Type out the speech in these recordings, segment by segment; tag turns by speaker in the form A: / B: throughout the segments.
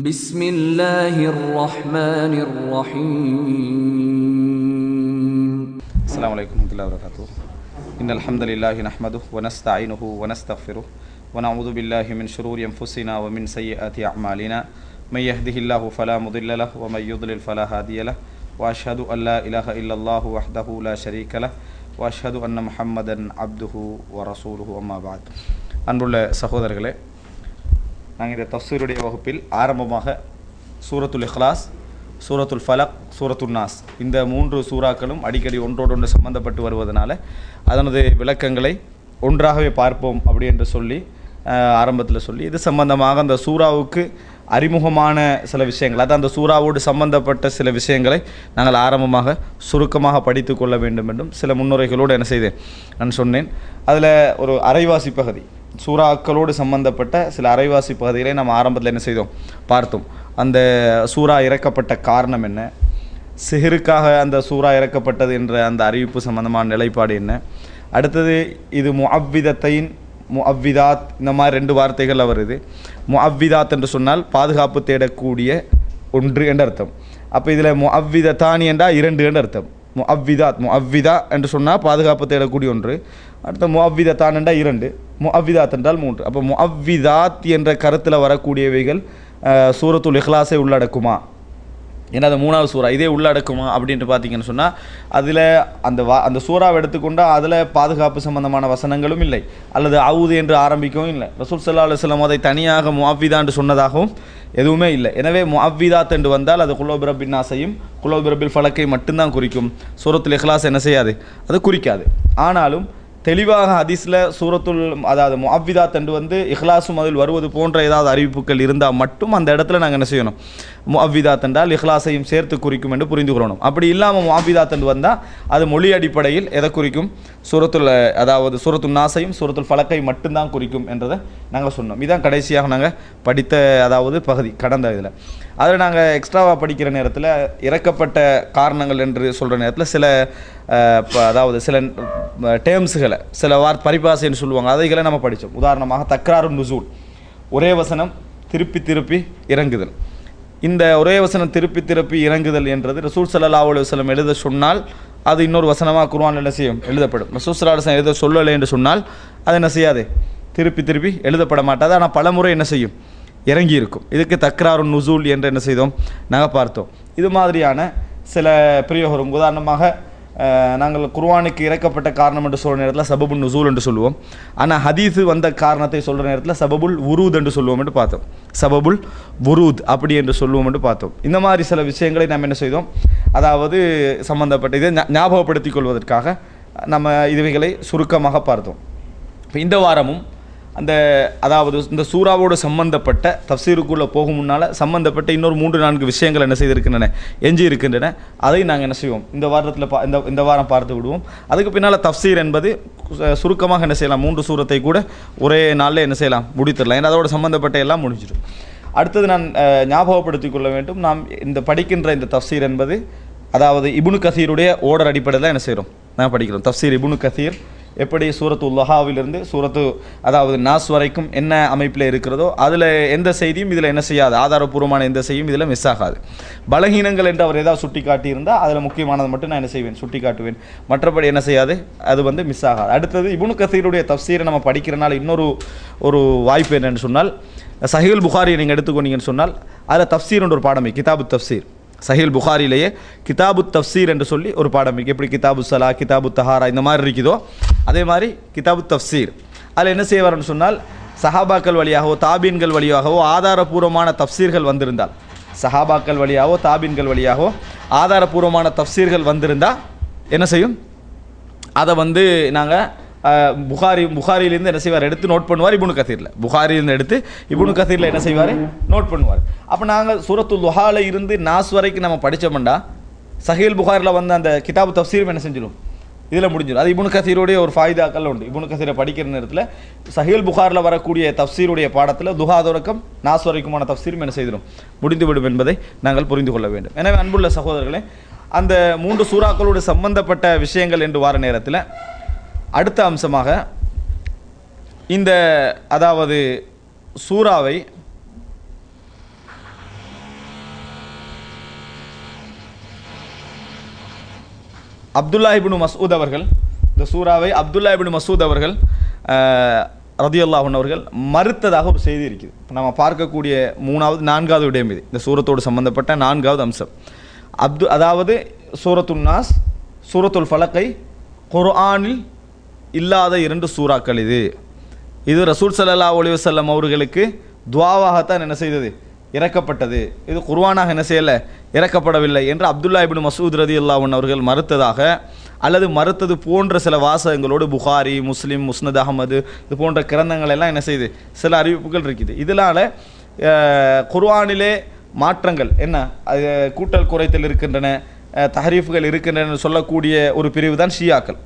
A: بسم الله الرحمن الرحيم
B: السلام عليكم ورحمة الله وبركاته إن الحمد لله نحمده ونستعينه ونستغفره ونعوذ بالله من شرور أنفسنا ومن سيئات أعمالنا من يهده الله فلا مضل له ومن يضلل فلا هادي له وأشهد أن لا إله إلا الله وحده لا شريك له وأشهد أن محمدا عبده ورسوله أما بعد அன்புள்ள சகோதரர்களே நாங்கள் இந்த தஃசீருடைய வகுப்பில் ஆரம்பமாக சூரத்துல் இஹ்லாஸ் சூரத்துல் ஃபலக் சூரத்துல் நாஸ் இந்த மூன்று சூறாக்களும் அடிக்கடி ஒன்றோடொன்று சம்பந்தப்பட்டு வருவதனால அதனது விளக்கங்களை ஒன்றாகவே பார்ப்போம் அப்படி என்று சொல்லி ஆரம்பத்தில் சொல்லி இது சம்பந்தமாக அந்த சூறாவுக்கு அறிமுகமான சில விஷயங்கள் அதாவது அந்த சூறாவோடு சம்பந்தப்பட்ட சில விஷயங்களை நாங்கள் ஆரம்பமாக சுருக்கமாக படித்து கொள்ள வேண்டும் என்றும் சில முன்னுரைகளோடு என்ன செய்தேன் நான் சொன்னேன் அதில் ஒரு அரைவாசி பகுதி சூறாக்களோடு சம்பந்தப்பட்ட சில அரைவாசி பகுதிகளை நம்ம ஆரம்பத்தில் என்ன செய்தோம் பார்த்தோம் அந்த சூறா இறக்கப்பட்ட காரணம் என்ன சிஹருக்காக அந்த சூறா இறக்கப்பட்டது என்ற அந்த அறிவிப்பு சம்பந்தமான நிலைப்பாடு என்ன அடுத்தது இது முஅவ்விதத்தைன் முஅவ்விதாத் இந்த மாதிரி ரெண்டு வார்த்தைகள் வருது முஅவ்விதாத் என்று சொன்னால் பாதுகாப்பு தேடக்கூடிய ஒன்று என்ற அர்த்தம் அப்போ இதில் முஅவ்விதத்தானி என்றால் இரண்டு என்ற அர்த்தம் முஅவ்விதாத் முஅவ்விதா என்று சொன்னால் பாதுகாப்பு தேடக்கூடிய ஒன்று அடுத்த முஅவ்விதத்தான் என்றால் இரண்டு முஅவ்விதாத் என்றால் மூன்று அப்போ முஅவ்விதாத் என்ற கருத்தில் வரக்கூடியவைகள் அஹ், சூரத்துல் இஹ்லாஸை உள்ளடக்குமா ஏன்னா அது மூணாவது சூறா இதே உள்ளடக்குமா அப்படின்ட்டு பார்த்தீங்கன்னு சொன்னால் அதில் அந்த வா அந்த சூறாவை எடுத்துக்கொண்டால் அதில் பாதுகாப்பு சம்பந்தமான வசனங்களும் இல்லை அல்லது அவுது என்று ஆரம்பிக்கவும் இல்லை ரசூல் சல்லா அலுவலம் அதை தனியாக முஅவ்விதா என்று சொன்னதாகவும் எதுவுமே இல்லை எனவே முஅவ்விதாத் என்று வந்தால் அது குலோபிரபின் நாசையும் குலோபிரபில் ஃபலக்கை மட்டும்தான் குறிக்கும் சூரத்துல் இஹ்லாஸ் என்ன செய்யாது அது குறிக்காது ஆனாலும் தெளிவாக ஹதீஸில் சூரத்துல் அதாவது முஅவ்விதாத் என்று வந்து இஹ்லாஸும் அதில் வருவது போன்ற ஏதாவது அறிவிப்புகள் இருந்தால் மட்டும் அந்த இடத்துல நாங்கள் என்ன செய்யணும் முஅவ்விதாத் என்றால் இஹ்லாஸையும் சேர்த்து குறிக்கும் என்று புரிந்து கொள்ளணும் அப்படி இல்லாமல் முஅவ்விதாத் என்று வந்தால் அது மொழி அடிப்படையில் எதை குறிக்கும் சூரத்துல் அதாவது சூரத்துல் நாசையும் சூரத்துல் ஃபலக்கை மட்டும்தான் குறிக்கும் என்றதை நாங்கள் சொன்னோம் இதான் கடைசியாக நாங்கள் படித்த அதாவது பகுதி கடந்த இதில் அதில் நாங்கள் எக்ஸ்ட்ராவாக படிக்கிற நேரத்தில் இறக்கப்பட்ட காரணங்கள் என்று சொல்கிற நேரத்தில் சில அஹ், ப- அதாவது சில டேர்ம்ஸுகளை சில வார் பரிபாசைன்னு சொல்லுவாங்க அதைகளை நம்ம படித்தோம் உதாரணமாக தக்ராறு நுசூல் ஒரே வசனம் திருப்பி திருப்பி இறங்குதல் இந்த ஒரே வசனம் திருப்பி திருப்பி இறங்குதல் என்றது ரசூல் ஸல்லல்லாஹு அலைஹி வஸல்லம் எழுத சொன்னால் அது இன்னொரு வசனமாக குர்ஆன் என்ன செய்யும் எழுதப்படும் ரசூல் ஸல்லல்லாஹு அலைஹி வஸல்லம் எழுத சொல்லலை என்று சொன்னால் அது என்ன செய்யாது திருப்பி திருப்பி எழுதப்பட மாட்டாது ஆனால் பலமுறை என்ன செய்யும் இறங்கி இருக்கும் இதுக்கு தக்ராறு நுசூல் என்று என்ன செய்தோம் நாங்கள் பார்த்தோம் இது மாதிரியான சில பிரயோகம் உதாரணமாக அஹ், நாங்கள் குர்ஆனுக்கு இறக்கப்பட்ட காரணம் என்று சொல்கிற நேரத்தில் சபபுல் நுசூல் என்று சொல்லுவோம் ஆனால் ஹதீஸு வந்த காரணத்தை சொல்கிற நேரத்தில் சபபுல் உருத் என்று சொல்லுவோம் என்று பார்த்தோம் சபபுல் உருத் அப்படி என்று சொல்லுவோம் என்று பார்த்தோம் இந்த மாதிரி சில விஷயங்களை நாம் என்ன செய்தோம் அதாவது சம்பந்தப்பட்ட இதை ஞா- ஞாபகப்படுத்திக் கொள்வதற்காக நம்ம இதுவைகளை சுருக்கமாக பார்த்தோம் இப்போ இந்த வாரமும் அந்த அதாவது இந்த சூறாவோடு சம்பந்தப்பட்ட தஃசீருக்குள்ளே போகும் முன்னால் சம்பந்தப்பட்ட இன்னொரு மூன்று நான்கு விஷயங்கள் என்ன செய்திருக்கின்றன எஞ்சி இருக்கின்றன அதை நாங்கள் என்ன செய்வோம் இந்த வாரத்தில் பா இந்த இந்த வாரம் பார்த்து விடுவோம் அதுக்கு பின்னால் தஃசீர் என்பது சு- சுருக்கமாக என்ன செய்யலாம் மூன்று சூரத்தை கூட ஒரே நாளில் என்ன செய்யலாம் முடித்திடலாம் ஏன்னா அதோட சம்பந்தப்பட்ட எல்லாம் முடிஞ்சிடும் அடுத்தது நான் அஹ், ஞாபகப்படுத்திக் கொள்ள வேண்டும் நாம் இந்த படிக்கின்ற இந்த தஃசீர் என்பது அதாவது இப்னு கசீருடைய ஓடர் அடிப்படையில் என்ன செய்கிறோம் நான் படிக்கிறோம் தஃசீர் இப்னு கசீர் எப்படி சூரத்து உல்லஹாவிலிருந்து சூரத்து அதாவது நாஸ் வரைக்கும் என்ன அமைப்பில் இருக்கிறதோ அதில் எந்த செய்தியும் இதில் என்ன செய்யாது ஆதாரப்பூர்வமான எந்த செய்தியும் இதில் மிஸ் ஆகாது பலகீனங்கள் என்று அவர் ஏதாவது சுட்டி காட்டியிருந்தால் அதில் முக்கியமானது மட்டும் நான் என்ன செய்வேன் சுட்டி காட்டுவேன் மற்றபடி என்ன செய்யாது அது வந்து மிஸ் ஆகாது அடுத்தது இப்னு கசீருடைய தஃசீரை நம்ம படிக்கிறனால இன்னொரு ஒரு வாய்ப்பு என்னன்னு சொன்னால் சஹீல் புகாரியை நீங்கள் எடுத்துக்கொண்டீங்கன்னு சொன்னால் அதில் தஃசீர் ஒரு பாடமை கிதாபு தஃசீர் சஹீல் புகாரிலேயே கிதாபு தஃசீர் என்று சொல்லி ஒரு பாடம் இருக்கு எப்படி கிதாபு சலா கிதாபு தஹாரா இந்த மாதிரி இருக்குதோ அதே மாதிரி கிதாபு தஃசீர் அதில் என்ன செய்வார்னு சொன்னால் சஹாபாக்கள் வழியாகவோ தாபீன்கள் வழியாகவோ ஆதாரபூர்வமான தஃசீர்கள் வந்திருந்தால் சஹாபாக்கள் வழியாகவோ தாபீன்கள் வழியாகவோ ஆதாரபூர்வமான தஃசீர்கள் வந்திருந்தால் என்ன செய்யும் அதை வந்து நாங்கள் புகாரி புகாரியிலேருந்து என்ன செய்வார் எடுத்து நோட் பண்ணுவார் இபுனு கசீரில் புகாரியிலேருந்து எடுத்து இபுனு கசீரில் என்ன செய்வார் நோட் பண்ணுவார் அப்போ நாங்கள் சூரத்துல் துஹால இருந்து நாஸ் வரைக்கும் நம்ம படித்தோம்டா சஹீல் புகாரில் வந்து அந்த கிதாபு தஃசீரும் என்ன செஞ்சிடும் இதில் முடிஞ்சிடும் அது இபுனு கசீருடைய ஒரு ஃபாய்தாக்கள் உண்டு இபுனு கசீரை படிக்கிற நேரத்தில் சஹீல் புகாரில் வரக்கூடிய தஃசீருடைய பாடத்தில் துஹா தொடக்கம் நாஸ் வரைக்குமான தஃசீரும் என்ன செய்திடும் முடிந்துவிடும் என்பதை நாங்கள் புரிந்து கொள்ள வேண்டும் எனவே அன்புள்ள சகோதரர்களே அந்த மூன்று சூறாக்களோடு சம்பந்தப்பட்ட விஷயங்கள் என்று வார நேரத்தில் அடுத்த அம்சமாக இந்த அதாவது சூறாவை அப்துல்லா இப்னு மசூத் அவர்கள் இந்த சூறாவை அப்துல்லா இப்னு மசூத் அவர்கள் ரதியுல்லாஹன் அவர்கள் மறுத்ததாக ஒரு செய்தி இருக்குது நம்ம பார்க்கக்கூடிய மூணாவது நான்காவது விடயம் இது இந்த சூரத்தோடு சம்பந்தப்பட்ட நான்காவது அம்சம் அப்து அதாவது சூரத்துல் நாஸ் சூரத்துல் ஃபலக்கை குர்ஆனில் இல்லாத இரண்டு சூறாக்கள் இது இது ரசூல் சல்லா அலி வசல்லம் அவர்களுக்கு துவாவாகத்தான் என்ன செய்தது இறக்கப்பட்டது இது குர்ஆனாக என்ன செய்யல இறக்கப்படவில்லை என்று அப்துல்லா இப்னு மசூத் ரதி அல்லாஹன் அவர்கள் மறுத்ததாக அல்லது மறுத்தது போன்ற சில வாசகங்களோடு புகாரி முஸ்லீம் முஸ்னத் அகமது இது போன்ற கிரந்தங்கள் எல்லாம் என்ன செய்யுது சில அறிவிப்புகள் இருக்குது இதனால் குர்ஆனிலே மாற்றங்கள் என்ன அது கூட்டல் குறைத்தல் இருக்கின்றன அஹ், தஹரீஃப்கள் இருக்கின்றன சொல்லக்கூடிய ஒரு பிரிவு தான் ஷியாக்கள்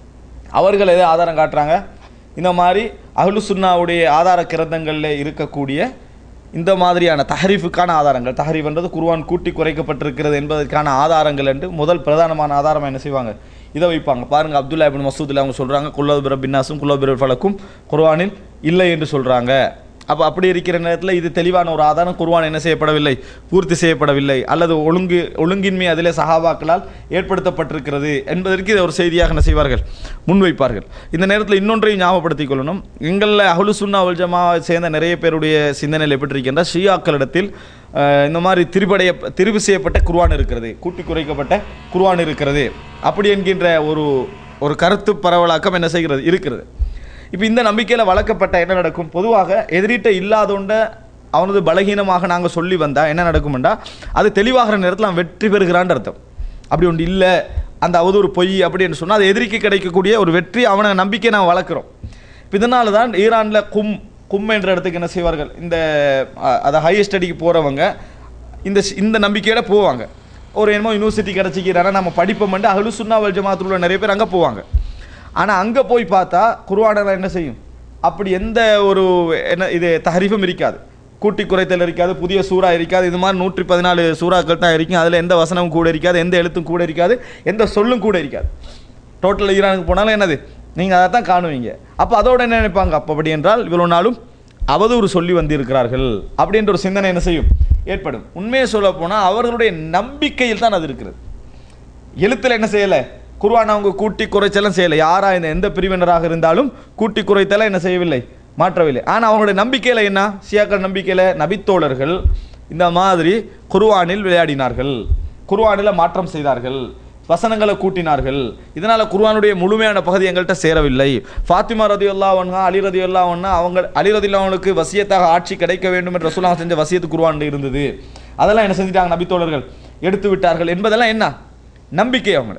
B: அவர்கள் எதை ஆதாரம் காட்டுறாங்க இந்த மாதிரி அஹ்லு சுன்னாவுடைய ஆதார கிரந்தங்களில் இருக்கக்கூடிய இந்த மாதிரியான தஹரீஃபுக்கான ஆதாரங்கள் தஹரீஃப்ன்றது குர்ஆன் கூட்டி குறைக்கப்பட்டிருக்கிறது என்பதற்கான ஆதாரங்கள் என்று முதல் பிரதானமான ஆதாரம் என்ன செய்வாங்க இதை வைப்பாங்க பாருங்க அப்துல்லா இபின் மசூதில் அவங்க சொல்கிறாங்க குல்லோபிர பின்னாசும் குல்லோபிர ஃபலக்கும் குர்ஆனில் இல்லை என்று சொல்கிறாங்க அப்போ அப்படி இருக்கிற நேரத்தில் இது தெளிவான ஒரு ஆதாரம் குர்ஆன் என்ன செய்யப்படவில்லை பூர்த்தி செய்யப்படவில்லை அல்லது ஒழுங்கு ஒழுங்கின்மை அதிலே சஹாபாக்களால் ஏற்படுத்தப்பட்டிருக்கிறது என்பதற்கு இதை ஒரு செய்தியாக என்ன செய்வார்கள் முன்வைப்பார்கள் இந்த நேரத்தில் இன்னொன்றையும் ஞாபகப்படுத்திக் கொள்ளணும் எங்களில் அஹ்லு சுன்னா வல் ஜமாவை சேர்ந்த நிறைய பேருடைய சிந்தனையில் எப்படி இருக்கின்ற ஷியாக்களிடத்தில் அஹ், இந்த மாதிரி திரிபடைய திரிவு செய்யப்பட்ட குர்ஆன் இருக்கிறது கூட்டி குறைக்கப்பட்ட குர்ஆன் இருக்கிறது அப்படி என்கின்ற ஒரு ஒரு கருத்து பரவலாக்கம் என்ன செய்கிறது இருக்கிறது இப்போ இந்த நம்பிக்கையில் வளர்க்கப்பட்ட என்ன நடக்கும் பொதுவாக எதிரிட்ட இல்லாதோண்ட அவனது பலகீனமாக நாங்கள் சொல்லி வந்தால் என்ன நடக்கும்டா அது தெளிவாகிற நேரத்தில் அவன் வெற்றி பெறுகிறான்னு அர்த்தம் அப்படி ஒன்று இல்லை அந்த அவதூறு பொய் அப்படின்னு சொன்னால் அது எதிரிக்கு கிடைக்கக்கூடிய ஒரு வெற்றி அவனை நம்பிக்கையை நான் வளர்க்குறோம் இப்போ இதனால தான் ஈரானில் கும் கும் என்ற இடத்துக்கு என்ன செய்வார்கள் இந்த அஹ், அதை ஹையர் ஸ்டடிக்கு போகிறவங்க இந்த ஸ்- இந்த நம்பிக்கையோட போவாங்க ஒரு என்னமோ யூனிவர்சிட்டி கிடச்சிக்கிறானா நம்ம படிப்போம்ட்டு அஹ்லு சுன்னா வல் ஜமாத்தில் உள்ள நிறைய பேர் அங்கே போவாங்க ஆனால் அங்கே போய் பார்த்தா குருவானரை என்ன செய்யும் அப்படி எந்த ஒரு என்ன இது தஹரீஃபும் இருக்காது கூட்டி குறைத்தல் இருக்காது புதிய சூறா இருக்காது இது மாதிரி நூற்றி பதினாலு சூறாக்கள் தான் இருக்கும் அதில் எந்த வசனமும் கூட இருக்காது எந்த எழுத்தும் கூட இருக்காது எந்த சொல்லும் கூட இருக்காது டோட்டல் ஈரானுக்கு போனாலும் என்னது நீங்கள் அதை தான் காணுவீங்க அப்போ அதோட என்ன நினைப்பாங்க அப்போ அப்படி என்றால் இவ்வளோ நாளும் அவதூறு சொல்லி வந்திருக்கிறார்கள் அப்படின்ற ஒரு சிந்தனை என்ன செய்யும் ஏற்படும் உண்மையை சொல்ல போனால் அவர்களுடைய நம்பிக்கையில் தான் அது இருக்கிறது எழுத்தில் என்ன செய்யலை குர்ஆன் அவங்க கூட்டி குறைச்செல்லாம் செய்யலை யாரா இந்த எந்த பிரிவினராக இருந்தாலும் கூட்டி குறைத்தெல்லாம் என்ன செய்யவில்லை மாற்றவில்லை ஆனால் அவங்களுடைய நம்பிக்கையில் என்ன சியாக்கள் நம்பிக்கையில் நபித்தோழர்கள் இந்த மாதிரி குர்ஆனில் விளையாடினார்கள் குர்ஆனில் மாற்றம் செய்தார்கள் வசனங்களை கூட்டினார்கள் இதனால் குர்ஆனுடைய முழுமையான பகுதி எங்கள்கிட்ட சேரவில்லை ஃபாத்திமா ரதி ஒன்னா அலி ரதி ஒன்னா அவங்க அலி ரதி அவங்களுக்கு வசியத்தாக ஆட்சி கிடைக்க வேண்டும் என்று ரசூலுல்லாஹ் செஞ்ச வசியத்து குர்ஆன் இருந்தது அதெல்லாம் என்ன செஞ்சிட்டாங்க நபித்தோழர்கள் எடுத்து விட்டார்கள் என்பதெல்லாம் என்ன நம்பிக்கை அவங்க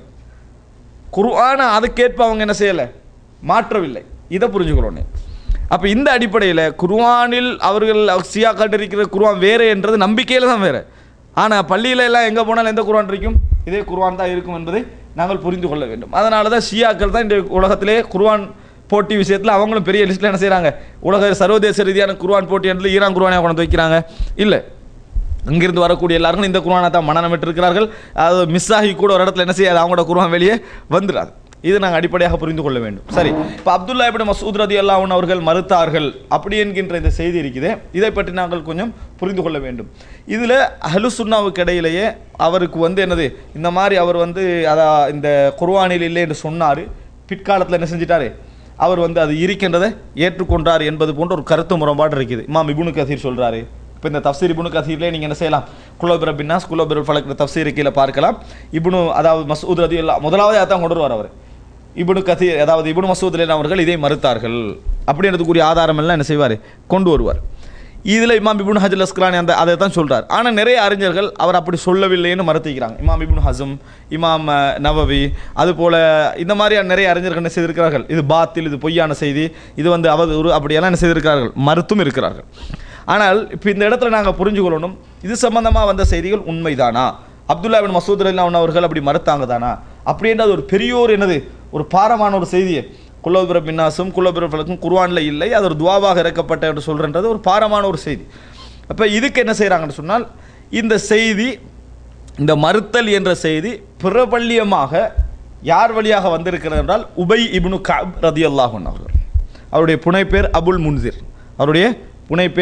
B: குர்ஆனை அதுக்கேற்ப அவங்க என்ன செய்யலை மாற்றவில்லை இதை புரிஞ்சுக்கிறோன்னு அப்போ இந்த அடிப்படையில் குர்ஆனில் அவர்கள் சியாக்கள் இருக்கிற குர்ஆன் வேறு என்றது நம்பிக்கையில் தான் வேறு ஆனால் பள்ளியில எல்லாம் எங்கே போனாலும் எந்த குர்ஆன் இருக்கும் இதே குர்ஆன் தான் இருக்கும் என்பதை நாங்கள் புரிந்து கொள்ள வேண்டும் அதனால தான் ஷியாக்கள் தான் இந்த உலகத்திலே குர்ஆன் போட்டி விஷயத்தில் அவங்களும் பெரிய லிஸ்ட்டில் என்ன செய்கிறாங்க உலக சர்வதேச ரீதியான குர்ஆன் போட்டி என்று ஈரான் குர்ஆனை கொண்டு வைக்கிறாங்க இல்லை அங்கிருந்து வரக்கூடிய எல்லாருக்கும் இந்த குர்ஆனை தான் மனநம் இருக்கிறார்கள் அது மிஸ் ஆகி கூட ஒரு இடத்துல என்ன செய்யாது அவங்களோட குர்ஆன் வெளியே வந்துடாது இது நாங்கள் அடிப்படையாக புரிந்து கொள்ள வேண்டும் சரி இப்போ அப்துல்லா இப்னு மசூத் ரதி அல்லாஹன் அவர்கள் மறுத்தார்கள் அப்படி என்கின்ற இந்த செய்தி இருக்குது இதை பற்றி நாங்கள் கொஞ்சம் புரிந்து கொள்ள வேண்டும் இதில் அஹ்லு சுன்னாவுக்கு இடையிலேயே அவருக்கு வந்து என்னது இந்த மாதிரி அவர் வந்து அதா இந்த குர்ஆனில் இல்லை என்று சொன்னார் பிற்காலத்தில் என்ன செஞ்சிட்டாரு அவர் வந்து அது இருக்கின்றதை ஏற்றுக்கொண்டார் என்பது போன்ற ஒரு கருத்து முரண்பாடு இருக்குது இமாம் இபுனு கசீர் சொல்றாரு இப்போ இந்த தப்சீர் இபுனு கசீர்லேயே நீங்கள் என்ன செய்யலாம் குலோபிர பின்னாஸ் குலோபிர ஃபலக் தப்சீர் கீழே பார்க்கலாம் இப்னு அதாவது மசூத் ரதி எல்லாம் முதலாவது அதான் கொண்டு வருவார் அவர் இப்னு கசீர் அதாவது இப்னு மசூத் அலி அவர்கள் இதை மறுத்தார்கள் அப்படின்றதுக்குரிய ஆதாரம் எல்லாம் என்ன செய்வார் கொண்டு வருவார் இதில் இமாம் இப்னு ஹஜல் அஸ்கலானி அந்த அதை தான் சொல்றார் ஆனால் நிறைய அறிஞர்கள் அவர் அப்படி சொல்லவில்லைன்னு மறுத்திக்கிறாங்க இமாம் இப்னு ஹசம் இமாம் அஹ், நவவி அதுபோல இந்த மாதிரியான நிறைய அறிஞர்கள் என்ன செய்திருக்கிறார்கள் இது பாத்தில் இது பொய்யான செய்தி இது வந்து அவதூறு அப்படியெல்லாம் என்ன செய்திருக்கிறார்கள் மறுத்தும் இருக்கிறார்கள் ஆனால் இப்போ இந்த இடத்துல நாங்கள் புரிஞ்சுக்கொள்ளணும் இது சம்பந்தமாக வந்த செய்திகள் உண்மைதானா அப்துல்லா பின் மசூத் அலி அவர்கள் அப்படி மறுத்தாங்க தானா அப்படின்ற அது ஒரு பெரிய ஒரு என்னது ஒரு பாரமான ஒரு செய்தியை குலோபிர பின்னாசும் குலோபிர ஃபலக்கும் குர்ஆனில் இல்லை அது ஒரு துவாவாக இறக்கப்பட்ட என்று சொல்கின்றது ஒரு பாரமான ஒரு செய்தி அப்போ இதுக்கு என்ன செய்கிறாங்கன்னு சொன்னால் இந்த செய்தி இந்த மறுத்தல் என்ற செய்தி பிரபல்யமாக யார் வழியாக வந்திருக்கிறது என்றால் உபை இப்னு கப் ரதி அல்லாஹன் அவர்கள் அவருடைய புனைப்பேர் அபுல் முன்சிர் அவருடைய புனைப்பேர்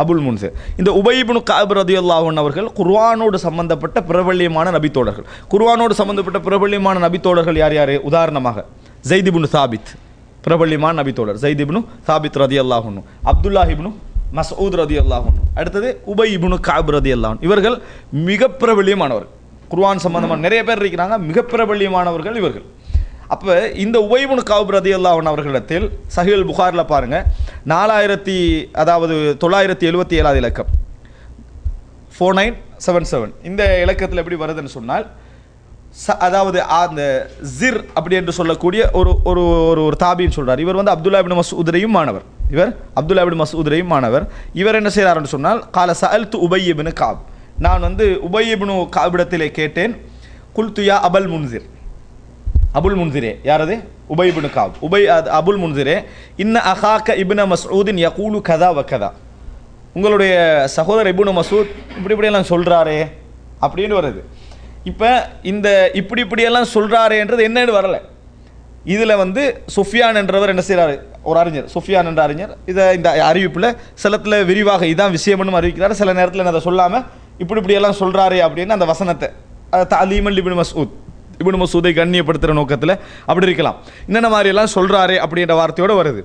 B: அபுல் முன்சிர் இந்த உபயிபுனு காப் ரதியுல்லாஹன் அவர்கள் குர்ஆனோடு சம்பந்தப்பட்ட பிரபல்யமான நபித்தோழர்கள் குர்ஆனோடு சம்பந்தப்பட்ட பிரபல்யமான நபித்தோழர்கள் யார் யார் உதாரணமாக ஜெய்திபுனு சாபித் பிரபல்யமான நபித்தோழர் ஜெய்திபுனு சாபித் ரதி அல்லாஹுன்னு அப்துல்லாஹிப்னு மசூத் ரதி அல்லாஹுன்னு அடுத்தது உபை இப்னு காப் ரதி அல்லாஹன் இவர்கள் மிக பிரபல்யமானவர்கள் குர்ஆன் சம்பந்தமான நிறைய பேர் இருக்கிறாங்க மிக பிரபல்யமானவர்கள் இவர்கள் அப்போ இந்த உபைபுனு காப் ரதி அல்லாஹன் அவர்களிடத்தில் சஹில் புகாரில் பாருங்க நாலாயிரத்தி அதாவது தொள்ளாயிரத்தி எழுபத்தி ஏழாவது இலக்கம் ஃபோர் நைன் செவன் செவன் இந்த இலக்கத்தில் எப்படி வருதுன்னு சொன்னால் ச அதாவது அந்த ஜிர் அப்படி என்று சொல்லக்கூடிய ஒரு ஒரு ஒரு ஒரு தாபின்னு சொல்றார் இவர் வந்து அப்துல்லா இபின் மசூதரையும் மாணவர் இவர் அப்துல்லா இபின் மசூதரையும் மாணவர் இவர் என்ன செய்கிறாருன்னு சொன்னால் கால சஅல் து உபையிபின் காப் நான் வந்து உபையிபினு காபிடத்திலே கேட்டேன் குல்துயா அபல் முன்சிர் அபுல் முன்சிரே யாரது உபை இப்னு காப் உபை அது அபுல் முன்சிரே இன்ன அஹாக்க இப்ன மஸ்ஊதின் யகூலு கதா வ கதா உங்களுடைய சகோதரர் இப்னு மசூத் இப்படி இப்படியெல்லாம் சொல்கிறாரே அப்படின்னு வருது இப்போ இந்த இப்படி இப்படியெல்லாம் சொல்கிறாரேன்றது என்னன்னு வரல இதில் வந்து சுஃபியான் என்றவர் என்ன செய்கிறாரு ஒரு அறிஞர் சுஃபியான் என்ற அறிஞர் இதை இந்த அறிவிப்பில் சிலத்தில் விரிவாக இதான் விஷயம்னு அறிவிக்கிறார் சில நேரத்தில் அதை சொல்லாமல் இப்படி இப்படியெல்லாம் சொல்கிறாரே அப்படின்னு அந்த வசனத்தை தாலீமல் இப்னு மசூத் இப்னு மசூதை கண்ணியப்படுத்துகிற நோக்கத்தில் அப்படி இருக்கலாம் என்னென்ன மாதிரியெல்லாம் சொல்கிறாரே அப்படின்ற வார்த்தையோடு வருது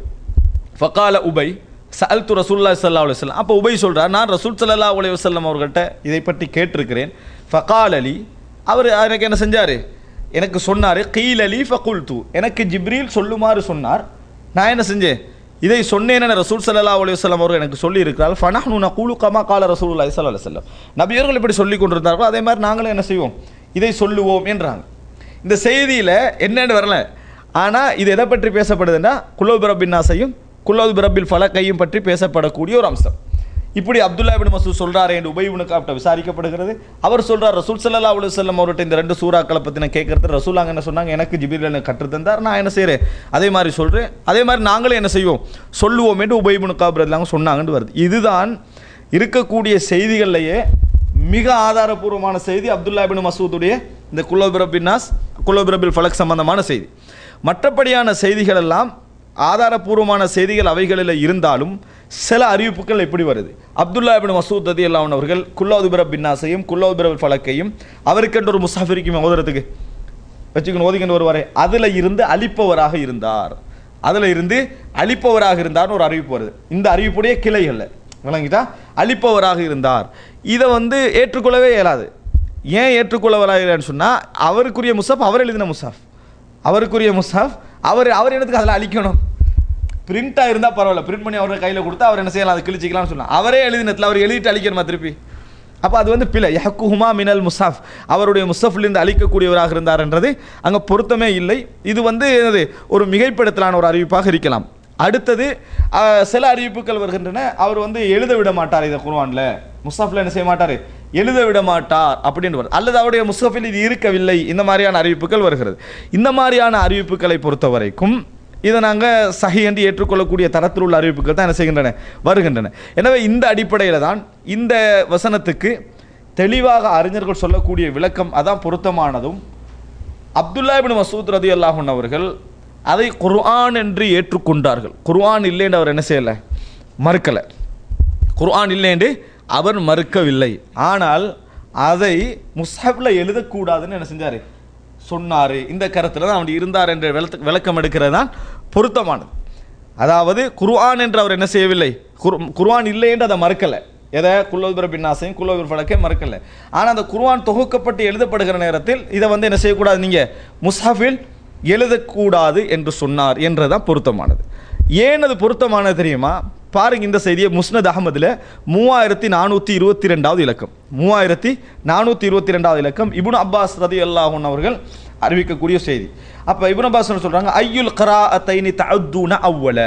B: ஃபகால உபை சஅல்து ரசூல்லா சல்லா அலுவலம் அப்போ உபை சொல்கிறார் நான் ரசூல் சல்லா அலி வசல்லம் அவர்கள்ட்ட இதை பற்றி கேட்டிருக்கிறேன் ஃபகால் அலி அவர் எனக்கு என்ன செஞ்சார் எனக்கு சொன்னார் கீல் அலி ஃபகுல் தூ எனக்கு ஜிப்ரீல் சொல்லுமாறு சொன்னார் நான் என்ன செஞ்சேன் இதை சொன்னேன் ரசூல் சல்லா அலி வல்லம் அவர்கள் எனக்கு சொல்லி இருக்கிறார் ஃபனஹ்னு நகூலு கமா கால ரசூல் சல்லா அலுவலம் நபியர்கள் இப்படி சொல்லி கொண்டிருந்தார்களோ அதே மாதிரி நாங்களும் என்ன செய்வோம் இதை சொல்லுவோம் என்றாங்க இந்த செய்தியில் என்னன்னு வரல ஆனால் இது எதை பற்றி பேசப்படுதுன்னா குலோபி ரபின் நாசையும் குலோபி ரபில் ஃபலக்கையும் பற்றி பேசப்படக்கூடிய ஒரு அம்சம் இப்படி அப்துல்லா பின் மசூத் சொல்றாரு என்று உபயுனுக்கு அவட்ட விசாரிக்கப்படுகிறது அவர் சொல்றார் ரசூல் சல்லா அலி செல்லம் அவர்கிட்ட இந்த ரெண்டு சூறாக்களை பற்றி நான் கேட்கறது ரசூல் அங்கே என்ன சொன்னாங்க எனக்கு ஜிபிரில் எனக்கு கற்று தந்தார் நான் என்ன செய்கிறேன் அதே மாதிரி சொல்கிறேன் அதே மாதிரி நாங்களும் என்ன செய்வோம் சொல்லுவோம் என்று உபயுனுக்கு காபிரதுலாங்க சொன்னாங்கன்னு வருது இதுதான் இருக்கக்கூடிய செய்திகள்லையே மிக ஆதாரபூர்வமான செய்தி அப்துல்லா பின் மசூதுடைய இந்த குலோபிரபின்னாஸ் குலோபிரபில் ஃபலக் சம்பந்தமான செய்தி மற்றபடியான செய்திகள் எல்லாம் ஆதாரபூர்வமான செய்திகள் அவைகளில் இருந்தாலும் சில அறிவிப்புகள் எப்படி வருது அப்துல்லா பின் மசூத் அதி அல்லாஹ் அவர்கள் குல்லோதுபிர பின்னாசையும் குல்லோதுபிர ஃபலக்கையும் அவருக்கென்று ஒரு முசாஃப் இருக்குமே ஓதுறதுக்கு வச்சுக்கணும் ஓதிக்கணும் வருவாரே அதில் இருந்து அழிப்பவராக இருந்தார் அதில் இருந்து அழிப்பவராக இருந்தார்னு ஒரு அறிவிப்பு வருது இந்த அறிவிப்புடைய கிளைகளில் விளங்கிட்டா அழிப்பவராக இருந்தார் இதை வந்து ஏற்றுக்கொள்ளவே இயலாது ஏன் ஏற்றுக்கொள்ளவராகிறான்னு சொன்னால் அவருக்குரிய முசாஃப் அவர் எழுதின முசாஃப் அவருக்குரிய முசாஃப் அவர் அவர் என்னத்துக்கு அதில் அழிக்கணும் பிரிண்டாக இருந்தால் பரவாயில்ல பிரிண்ட் பண்ணி அவரோட கையில் கொடுத்தா அவர் என்ன செய்யலாம் அதை கிழிச்சிக்கலாம்னு சொன்னால் அவரே எழுதினத்தில் அவர் எழுதிட்டு அழிக்கணுமா திருப்பி அப்போ அது வந்து பிழை யஹக்குஹுமா மினல் முசாஃப் அவருடைய முசஃப்லேருந்து அழிக்கக்கூடியவராக இருந்தார்ன்றது அங்கே பொருத்தமே இல்லை இது வந்து என்னது ஒரு மிகைப்படுத்தலான ஒரு அறிவிப்பாக இருக்கலாம் அடுத்தது அஹ், சில அறிவிப்புகள் வருகின்றன அவர் வந்து எழுத விட மாட்டார் இதை குர்ஆன்ல முஸ்தஃபில் என்ன செய்ய மாட்டார் எழுத விட மாட்டார் அப்படின்னு வருது அல்லது அவருடைய முஸ்தஃபில் இது இருக்கவில்லை இந்த மாதிரியான அறிவிப்புகள் வருகிறது இந்த மாதிரியான அறிவிப்புகளை பொறுத்த வரைக்கும் இதை நாங்கள் சஹி என்று ஏற்றுக்கொள்ளக்கூடிய தரத்தில் உள்ள அறிவிப்புகள் தான் என்ன செய்கின்றன வருகின்றன எனவே இந்த அடிப்படையில் தான் இந்த வசனத்துக்கு தெளிவாக அறிஞர்கள் சொல்லக்கூடிய விளக்கம் அதான் பொருத்தமானதும் அப்துல்லா இப்னு மசூத் ரதி அல்லாஹன் அவர்கள் அதை குர்ஆன் என்று ஏற்றுக்கொண்டார்கள் குர்ஆன் இல்லை என்று அவர் என்ன செய்யலை மறுக்கலை குர்ஆன் இல்லை என்று அவர் மறுக்கவில்லை ஆனால் அதை முஸ்ஹப்ல எழுதக்கூடாதுன்னு என்ன செஞ்சார் சொன்னார் இந்த கருத்தில் தான் அவர் இருந்தார் என்ற விளக்க விளக்கம் எடுக்கிறது தான் பொருத்தமானது அதாவது குர்ஆன் என்று அவர் என்ன செய்யவில்லை குர் குர்ஆன் இல்லை என்று அதை மறுக்கலை எதை குல்லோபிர பின்னாசையும் குல்லோபிர ஃபலக்கே மறுக்கலை ஆனால் அந்த குர்ஆன் தொகுக்கப்பட்டு எழுதப்படுகிற நேரத்தில் இதை வந்து என்ன செய்யக்கூடாது நீங்கள் முஸ்ஹஃபில் எழுதக்கூடாது என்று சொன்னார் என்றதான் பொருத்தமானது ஏன் அது பொருத்தமானது தெரியுமா பாருங்க இந்த செய்தியை முஸ்னத் அகமதுல மூவாயிரத்தி நானூற்றி இருபத்தி ரெண்டாவது இலக்கம் மூவாயிரத்தி நானூற்றி இருபத்தி ரெண்டாவது இலக்கம் இப்னு அப்பாஸ் ரதி அல்லாஹூன் அவர்கள் அறிவிக்கக்கூடிய செய்தி அப்போ இப்னு அப்பாஸ் என்ன சொல்றாங்க ஐயுல் கரா அத்தைனி தஅத்தூன அவ்வல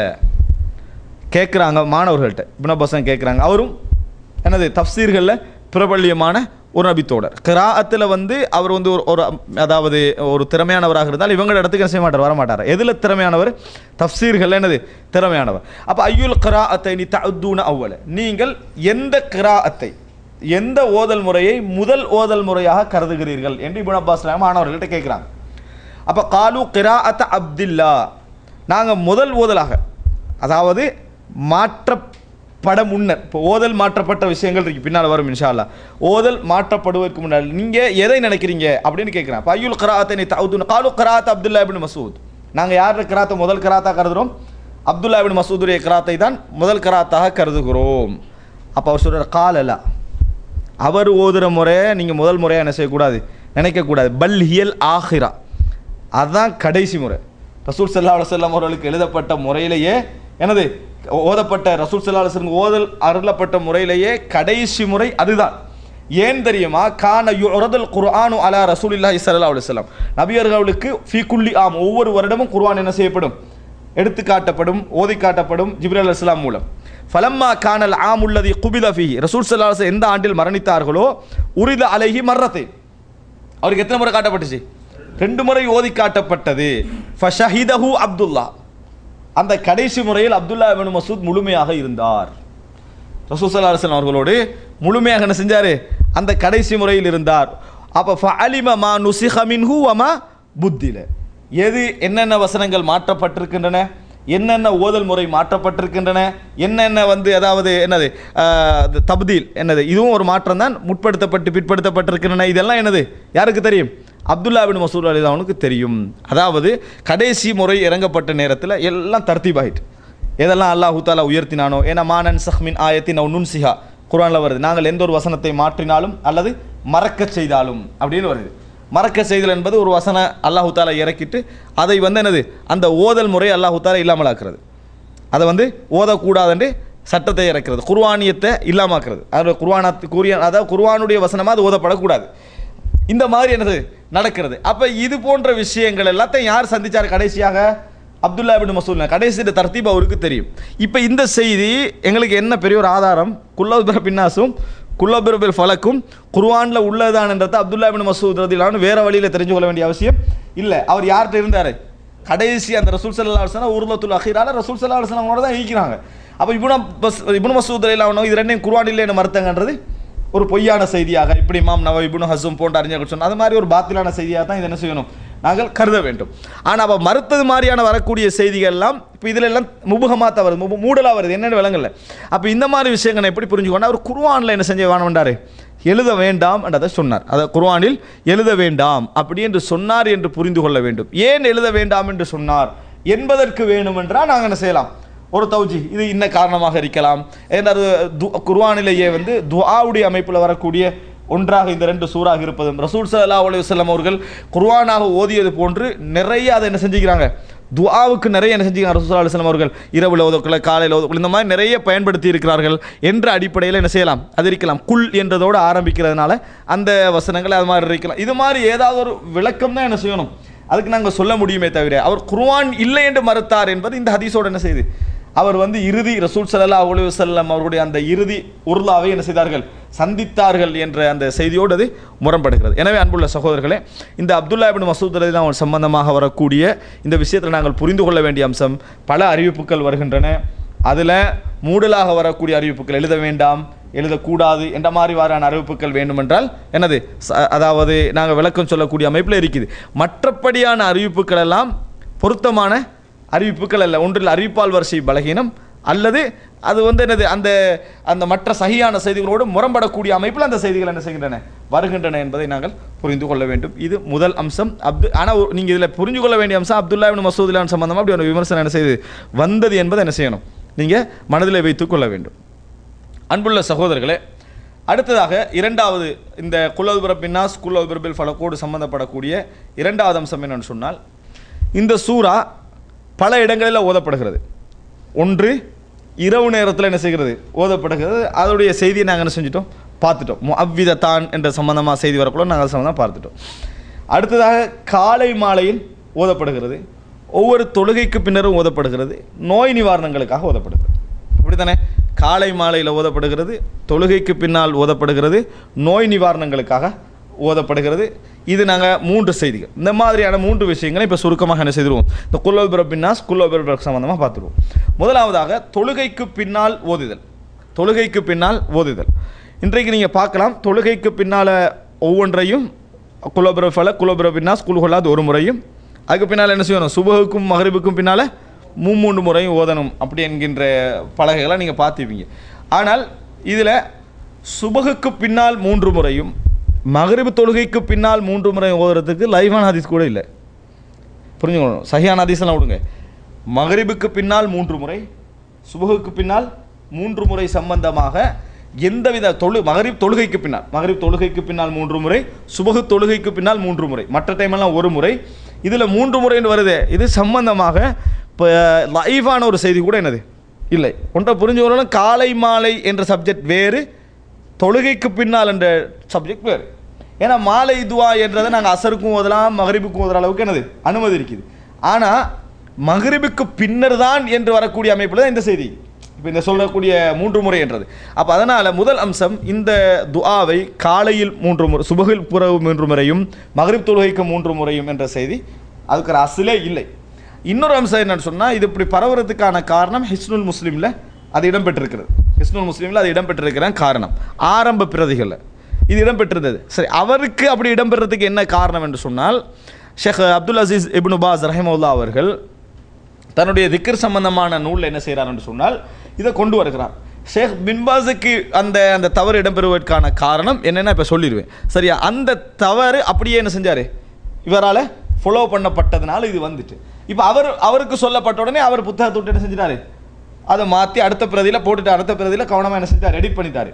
B: கேட்குறாங்க மாணவர்கள்ட்ட இப்னு அப்பாஸ் கேட்குறாங்க அவரும் என்னது தப்சீர்களில் பிரபல்யமான ஒரு நபித்தோடர் கிராஅத்தில் வந்து அவர் வந்து ஒரு ஒரு அதாவது ஒரு திறமையானவராக இருந்தால் இவங்களோட இடத்துக்கு என்ன செய்ய மாட்டார் வர மாட்டார் எதில் திறமையானவர் தப்சீர்கள் என்னது திறமையானவர் அப்போ ஐயுல் கிராஅத்தை நீ தூண அவ்வல நீங்கள் எந்த கிராஅத்தை எந்த ஓதல் முறையை முதல் ஓதல் முறையாக கருதுகிறீர்கள் என்று இபுன் அப்பாஸ் ரஹ்மான் மாணவர்கள்ட்ட கேட்குறாங்க அப்போ காலு கிராஅத்த அப்துல்லா நாங்கள் முதல் ஓதலாக அதாவது மாற்ற பட முன்னர் இப்போ ஓதல் மாற்றப்பட்ட விஷயங்கள் இருக்கு பின்னால் வரும் இன்ஷா அல்லாஹ் ஓதல் மாற்றப்படுவதற்கு முன்னால் நீங்கள் எதை நினைக்கிறீங்க அப்படின்னு கேட்குறேன் இப்போ ஐயுல் கராத்தை நீ தவுது காலு கராத் அப்துல்லா இபின் மசூத் நாங்கள் யார் கராத்தை முதல் கராத்தா கருதுகிறோம் அப்துல்லா இபின் மசூதுடைய கராத்தை தான் முதல் கராத்தாக கருதுகிறோம் அப்போ அவர் சொல்கிறார் காலலா அவர் ஓதுற முறையை நீங்கள் முதல் முறையாக என்ன செய்யக்கூடாது நினைக்கக்கூடாது பல் ஹியல் ஆஹிரா அதுதான் கடைசி முறை ரசூல் சல்லா அலுவலம் அவர்களுக்கு எழுதப்பட்ட முறையிலேயே எனது ஓதப்பட்ட ரசூல் சல்லா அலுவலம் ஓதல் அருளப்பட்ட முறையிலேயே கடைசி முறை அதுதான் ஏன் தெரியுமா கான யுரதல் குர்ஆனு அலா ரசூலில்லாஹி ஸல்லல்லாஹு அலைஹி வஸல்லம் நபியர்களுக்கு ஃபீ குல்லி ஆம் ஒவ்வொரு வருடமும் குர்ஆன் என்ன செய்யப்படும் எடுத்து காட்டப்படும் ஓதி காட்டப்படும் ஜிப்ரல் அலுவலாம் மூலம் ஃபலம்மா கானல் ஆமுல்லதி குபித ஃபி ரசூல் சல்லா அலுவலம் எந்த ஆண்டில் மரணித்தார்களோ உரித அலைஹி மர்ரத்தை அவருக்கு எத்தனை முறை காட்டப்பட்டுச்சு ரெண்டு முறை ஓதி காட்டப்பட்டது ஃபஷஹிதஹு அப்துல்லா அந்த கடைசி முறையில் அப்துல்லா இப்னு மசூத் முழுமையாக இருந்தார் ரசூல் சல்லா அலுவலம் அவர்களோடு முழுமையாக என்ன செஞ்சார் அந்த கடைசி முறையில் இருந்தார் அப்போ ஃபஅலிம மா நுசிஹ மின்ஹு வமா புத்தில எது என்னென்ன வசனங்கள் மாற்றப்பட்டிருக்கின்றன என்னென்ன ஓதல் முறை மாற்றப்பட்டிருக்கின்றன என்னென்ன வந்து அதாவது என்னது ஆஹ், அது தப்தீல் என்னது இதுவும் ஒரு மாற்றம் தான் முற்படுத்தப்பட்டு பிற்படுத்தப்பட்டிருக்கின்றன இதெல்லாம் என்னது யாருக்கு தெரியும் அப்துல்லா பின் மசூர் அலி அவனுக்கு தெரியும் அதாவது கடைசி முறை இறங்கப்பட்ட நேரத்தில் எல்லாம் தர்த்தீபாயிட்டு எதெல்லாம் அல்லாஹு தாலா உயர்த்தினானோ ஏன்னா மானன் சஹ்மின் ஆயத்தின் நுன் சிஹா குரானில் வருது நாங்கள் எந்த ஒரு வசனத்தை மாற்றினாலும் அல்லது மறக்கச் செய்தாலும் அப்படின்னு வருது மறக்க செய்தல் என்பது ஒரு வசன அல்லாஹு தாலா இறக்கிட்டு அதை வந்து என்னது அந்த ஓதல் முறை அல்லாஹு தாலா இல்லாமலாக்குறது அதை வந்து ஓதக்கூடாதுன்னு சட்டத்தை இறக்கிறது குர்வானியத்தை இல்லாமாக்குறது அதாவது குர்வானத்து கூறிய அதாவது குர்வானுடைய வசனமாக அது ஓதப்படக்கூடாது இந்த மாதிரி என்னது நடக்கிறது அப்போ இது போன்ற விஷயங்கள் எல்லாத்தையும் யார் சந்திச்சார் கடைசியாக அப்துல்லா பின் மசூல் கடைசி தர்த்தீப் அவருக்கு தெரியும் இப்போ இந்த செய்தி எங்களுக்கு என்ன பெரிய ஒரு ஆதாரம் குல்லபிர பின்னாசும் குல்லபிரபில் ஃபலக்கும் குர்ஆனில் உள்ளதான்ன்றதை அப்துல்லா பின் மசூத் ரதிலான்னு வேற வழியில் தெரிஞ்சு கொள்ள வேண்டிய அவசியம் இல்லை அவர் யார்கிட்ட இருந்தார் கடைசி அந்த ரசூல் சல்லா அலுவலாம் உருளத்துல் அஹீரால ரசூல் சல்லா அலுவலாம் அவங்களோட தான் ஈக்கிறாங்க அப்போ இபுன பஸ் இபுன் மசூத் ரலியல்லாஹு இது ரெண்டையும் குர்ஆன் இல்லைன்னு மறுத்தங்கன்றது ஒரு பொய்யான செய்தியாக இப்படி இமாம் நவ இப்னு ஹசும் போன்ற அறிஞர்கள் சொன்ன அது மாதிரி ஒரு பாத்திலான செய்தியாக தான் இதை என்ன செய்யணும் நாங்கள் கருத வேண்டும் ஆனால் அப்போ மறுத்தது மாதிரியான வரக்கூடிய செய்திகள் எல்லாம் இப்போ இதில் எல்லாம் முபுகமாக வருது முபு மூடலாக வருது என்னென்னு விளங்கல அப்போ இந்த மாதிரி விஷயங்களை எப்படி புரிஞ்சுக்கொண்டா அவர் குர்ஆனில் என்ன செஞ்ச வேண்டாரு எழுத வேண்டாம் என்றதை சொன்னார் அதை குர்ஆனில் எழுத வேண்டாம் அப்படி என்று சொன்னார் என்று புரிந்து கொள்ள வேண்டும் ஏன் எழுத வேண்டாம் என்று சொன்னார் என்பதற்கு வேணுமென்றால் நாங்கள் என்ன செய்யலாம் ஒரு தௌஜி இது இன்ன காரணமாக இருக்கலாம் ஏன்னா அது து- குர்ஆனிலேயே வந்து துஆவுடைய அமைப்பில் வரக்கூடிய ஒன்றாக இந்த ரெண்டு சூறாக இருப்பதும் ரசூல் ஸல்லல்லாஹு அலைஹி வஸல்லம் அவர்கள் குர்ஆனாக ஓதியது போன்று நிறைய அதை என்ன செஞ்சுக்கிறாங்க துஆவுக்கு நிறைய என்ன செஞ்சுக்கிறாங்க ரசூல் ஸல்லல்லாஹு அலைஹி வஸல்லம் அவர்கள் இரவில் ஓதக்குள்ள காலையில் ஓதக்குள்ள இந்த மாதிரி நிறைய பயன்படுத்தி இருக்கிறார்கள் என்ற அடிப்படையில் என்ன செய்யலாம் அது இருக்கலாம் குல் என்றதோடு ஆரம்பிக்கிறதுனால அந்த வசனங்கள் அது மாதிரி இருக்கலாம் இது மாதிரி ஏதாவது ஒரு விளக்கம் தான் என்ன செய்யணும் அதுக்கு நாங்கள் சொல்ல முடியுமே தவிர அவர் குர்ஆன் இல்லை என்று மறுத்தார் என்பது இந்த ஹதீஸோட என்ன செய்யுது அவர் வந்து இறுதி ரசூல் ஸல்லல்லாஹு அலைஹி வஸல்லம் அவருடைய அந்த இறுதி உருளாவை என்ன செய்தார்கள் சந்தித்தார்கள் என்ற அந்த செய்தியோடு அது முரண்படுகிறது எனவே அன்புள்ள சகோதரர்களே இந்த அப்துல்லா இப்னு மசூத் ரலியல்லாஹு சம்பந்தமாக வரக்கூடிய இந்த விஷயத்தில் நாங்கள் புரிந்து கொள்ள வேண்டிய அம்சம் பல அறிவிப்புகள் வருகின்றன அதில் மூடலாக வரக்கூடிய அறிவிப்புகள் எழுத வேண்டாம் எழுதக்கூடாது என்ற மாதிரி வாரான அறிவிப்புகள் வேண்டுமென்றால் என்னது ச- அதாவது நாங்கள் விளக்கம் சொல்லக்கூடிய அமைப்பில் இருக்குது மற்றபடியான அறிவிப்புகள் எல்லாம் பொருத்தமான அறிவிப்புகள் அல்ல ஒன்றில் அறிவிப்பால் வரிசை பலகீனம் அல்லது அது வந்து என்னது அந்த அந்த மற்ற சகியான செய்திகளோடு முரண்படக்கூடிய அமைப்பில் அந்த செய்திகள் என்ன செய்கின்றன வருகின்றன என்பதை நாங்கள் புரிந்து கொள்ள வேண்டும் இது முதல் அம்சம் அப்து ஆனால் நீங்கள் இதில் புரிஞ்சு கொள்ள வேண்டிய அம்சம் அப்துல்லா இப்னு மசூதுல்லான் சம்பந்தமாக அப்படி ஒரு விமர்சனம் என்ன செய்யுது வந்தது என்பதை என்ன செய்யணும் நீங்கள் மனதில் வைத்துக் கொள்ள வேண்டும் அன்புள்ள சகோதரர்களே அடுத்ததாக இரண்டாவது இந்த குலோபுர பின்னாஸ் குலோபுரபில் ஃபலக்கோடு சம்பந்தப்படக்கூடிய இரண்டாவது அம்சம் என்னன்னு சொன்னால் இந்த சூரா பல இடங்களில் ஓதப்படுகிறது ஒன்று இரவு நேரத்தில் என்ன செய்கிறது ஓதப்படுகிறது அதோடைய செய்தியை நாங்கள் என்ன செஞ்சிட்டோம் பார்த்துட்டோம் அவ்விதத்தான் என்ற சம்பந்தமாக செய்தி வரக்குள்ள நாங்கள் அது சம்பந்தமாக பார்த்துட்டோம் அடுத்ததாக காலை மாலையில் ஓதப்படுகிறது ஒவ்வொரு தொழுகைக்கு பின்னரும் ஓதப்படுகிறது நோய் நிவாரணங்களுக்காக ஓதப்படுகிறது அப்படித்தானே காலை மாலையில் ஓதப்படுகிறது தொழுகைக்கு பின்னால் ஓதப்படுகிறது நோய் நிவாரணங்களுக்காக ஓதப்படுகிறது இது நாங்கள் மூன்று செய்திகள் இந்த மாதிரியான மூன்று விஷயங்களை இப்போ சுருக்கமாக என்ன செய்திருவோம் இந்த குல்லோபிர பின்னாஸ் குல்லோபிர சம்பந்தமாக பார்த்துருவோம் முதலாவதாக தொழுகைக்கு பின்னால் ஓதுதல் தொழுகைக்கு பின்னால் ஓதுதல் இன்றைக்கு நீங்கள் பார்க்கலாம் தொழுகைக்கு பின்னால் ஒவ்வொன்றையும் குலோபிர ஃபல குலோபிர பின்னாஸ் குல்ஹொல்லாது ஒரு முறையும் அதுக்கு பின்னால் என்ன செய்யணும் சுபகுக்கும் மகரிபுக்கும் பின்னால் மும்மூன்று முறையும் ஓதணும் அப்படி என்கின்ற பலகைகளை நீங்கள் பார்த்துப்பீங்க ஆனால் இதில் சுபகுக்கு பின்னால் மூன்று முறையும் மகரிபு தொழுகைக்கு பின்னால் மூன்று முறையும் ஓதுறதுக்கு லைவான ஹதீஸ் கூட இல்லை புரிஞ்சுக்கணும் சஹியான ஹதீஸ்லாம் விடுங்க மகரிபுக்கு பின்னால் மூன்று முறை சுபகுக்கு பின்னால் மூன்று முறை சம்பந்தமாக எந்தவித தொழு மகரிப் தொழுகைக்கு பின்னால் மகரிப் தொழுகைக்கு பின்னால் மூன்று முறை சுபகு தொழுகைக்கு பின்னால் மூன்று முறை மற்ற டைமெல்லாம் ஒரு முறை இதில் மூன்று முறைன்னு வருது இது சம்பந்தமாக இப்போ லைவான ஒரு செய்தி கூட என்னது இல்லை ஒன்றை புரிஞ்சுக்கணும் காலை மாலை என்ற சப்ஜெக்ட் வேறு தொழுகைக்கு பின்னால் என்ற சப்ஜெக்ட் வேறு ஏன்னா மாலை துவா என்றதை நாங்கள் அசருக்கும் ஓதலாம் மகரிபுக்கும் ஓதுற அளவுக்கு என்னது அனுமதி இருக்குது ஆனால் மகரிபுக்கு பின்னர் தான் என்று வரக்கூடிய அமைப்பில் தான் இந்த செய்தி இப்போ இந்த சொல்லக்கூடிய மூன்று முறை என்றது அப்போ அதனால் முதல் அம்சம் இந்த துஆவை காலையில் மூன்று முறை சுபகில் புறவு மூன்று முறையும் மகரிப் தொழுகைக்கு மூன்று முறையும் என்ற செய்தி அதுக்கு ஒரு அசிலே இல்லை இன்னொரு அம்சம் என்னன்னு சொன்னால் இது இப்படி பரவுறதுக்கான காரணம் ஹிஸ்னுல் முஸ்லீமில் அது இடம்பெற்றிருக்கிறது ஹிஸ்னுல் முஸ்லீமில் அது இடம்பெற்றிருக்கிற காரணம் ஆரம்ப பிரதிகளில் இது இடம்பெற்றிருந்தது சரி அவருக்கு அப்படி இடம்பெறதுக்கு என்ன காரணம் என்று சொன்னால் Sheikh Abdul Aziz ibn Baz ரஹிமவுல்லா அவர்கள் தன்னுடைய திக்கர் சம்பந்தமான நூலில் என்ன செய்கிறார் என்று சொன்னால் இதை கொண்டு வருகிறார் ஷேக் பின்பாஸுக்கு அந்த அந்த தவறு இடம்பெறுவதற்கான காரணம் என்னென்ன இப்போ சொல்லிடுவேன் சரியா அந்த தவறு அப்படியே என்ன செஞ்சார் இவரால் ஃபாலோ பண்ணப்பட்டதுனால இது வந்துட்டு இப்போ அவர் அவருக்கு சொல்லப்பட்ட உடனே அவர் புத்தகத்தை விட்டு என்ன செஞ்சிட்டாரு அதை மாற்றி அடுத்த பிரதியில் போட்டுட்டு அடுத்த பிரதியில் கவனமாக என்ன செஞ்சார் எடிட் பண்ணிட்டாரு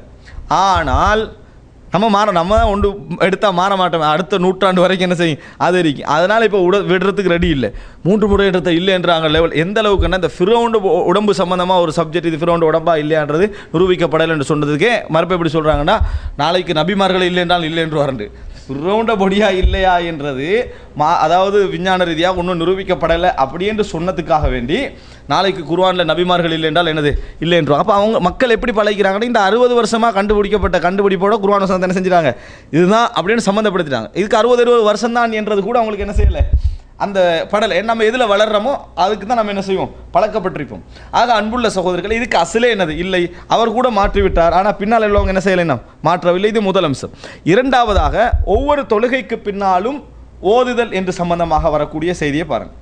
B: ஆனால் நம்ம மாற நம்ம தான் ஒன்று எடுத்தால் மாற மாட்டோம் அடுத்த நூற்றாண்டு வரைக்கும் என்ன செய்யும் அது இருக்கும் அதனால் இப்போ உட விடுறதுக்கு ரெடி இல்லை மூன்று முறை எடுத்த இல்லைன்றாங்க லெவல் எந்த அளவுக்குன்னா இந்த ஃபிரோண்டு உடம்பு சம்மந்தமாக ஒரு சப்ஜெக்ட் இது ஃபிரோண்டு உடம்பா இல்லையான்றது நிரூபிக்கப்படலை என்று சொன்னதுக்கே மறுப்பு எப்படி சொல்கிறாங்கன்னா நாளைக்கு நபிமார்கள் இல்லை என்றால் இல்லை என்று வரண்டு ஃபிரோண்ட பொடியா இல்லையா என்றது மா அதாவது விஞ்ஞான ரீதியாக ஒன்றும் நிரூபிக்கப்படலை அப்படி என்று சொன்னதுக்காக வேண்டி நாளைக்கு குர்ஆனில் நபிமார்கள் இல்லை என்றால் என்னது இல்லை என்றும் அப்போ அவங்க மக்கள் எப்படி பழகிறாங்கன்னா இந்த அறுபது வருஷமாக கண்டுபிடிக்கப்பட்ட கண்டுபிடிப்போட குர்ஆன் வசனத்தை என்ன செஞ்சிட்டாங்க இதுதான் அப்படின்னு சம்மந்தப்படுத்திட்டாங்க இதுக்கு அறுபது அறுபது வருஷம் தான் என்றது கூட அவங்களுக்கு என்ன செய்யலை அந்த படலை நம்ம எதில் வளர்றோமோ அதுக்கு தான் நம்ம என்ன செய்வோம் பழக்கப்பட்டிருப்போம் ஆக அன்புள்ள சகோதரர்கள் இதுக்கு அசலே என்னது இல்லை அவர் கூட மாற்றி விட்டார் ஆனால் பின்னால் உள்ளவங்க என்ன செய்யலை நாம் மாற்றவில்லை இது முதல் அம்சம் இரண்டாவதாக ஒவ்வொரு தொழுகைக்கு பின்னாலும் ஓதுதல் என்று சம்பந்தமாக வரக்கூடிய செய்தியை பாருங்கள்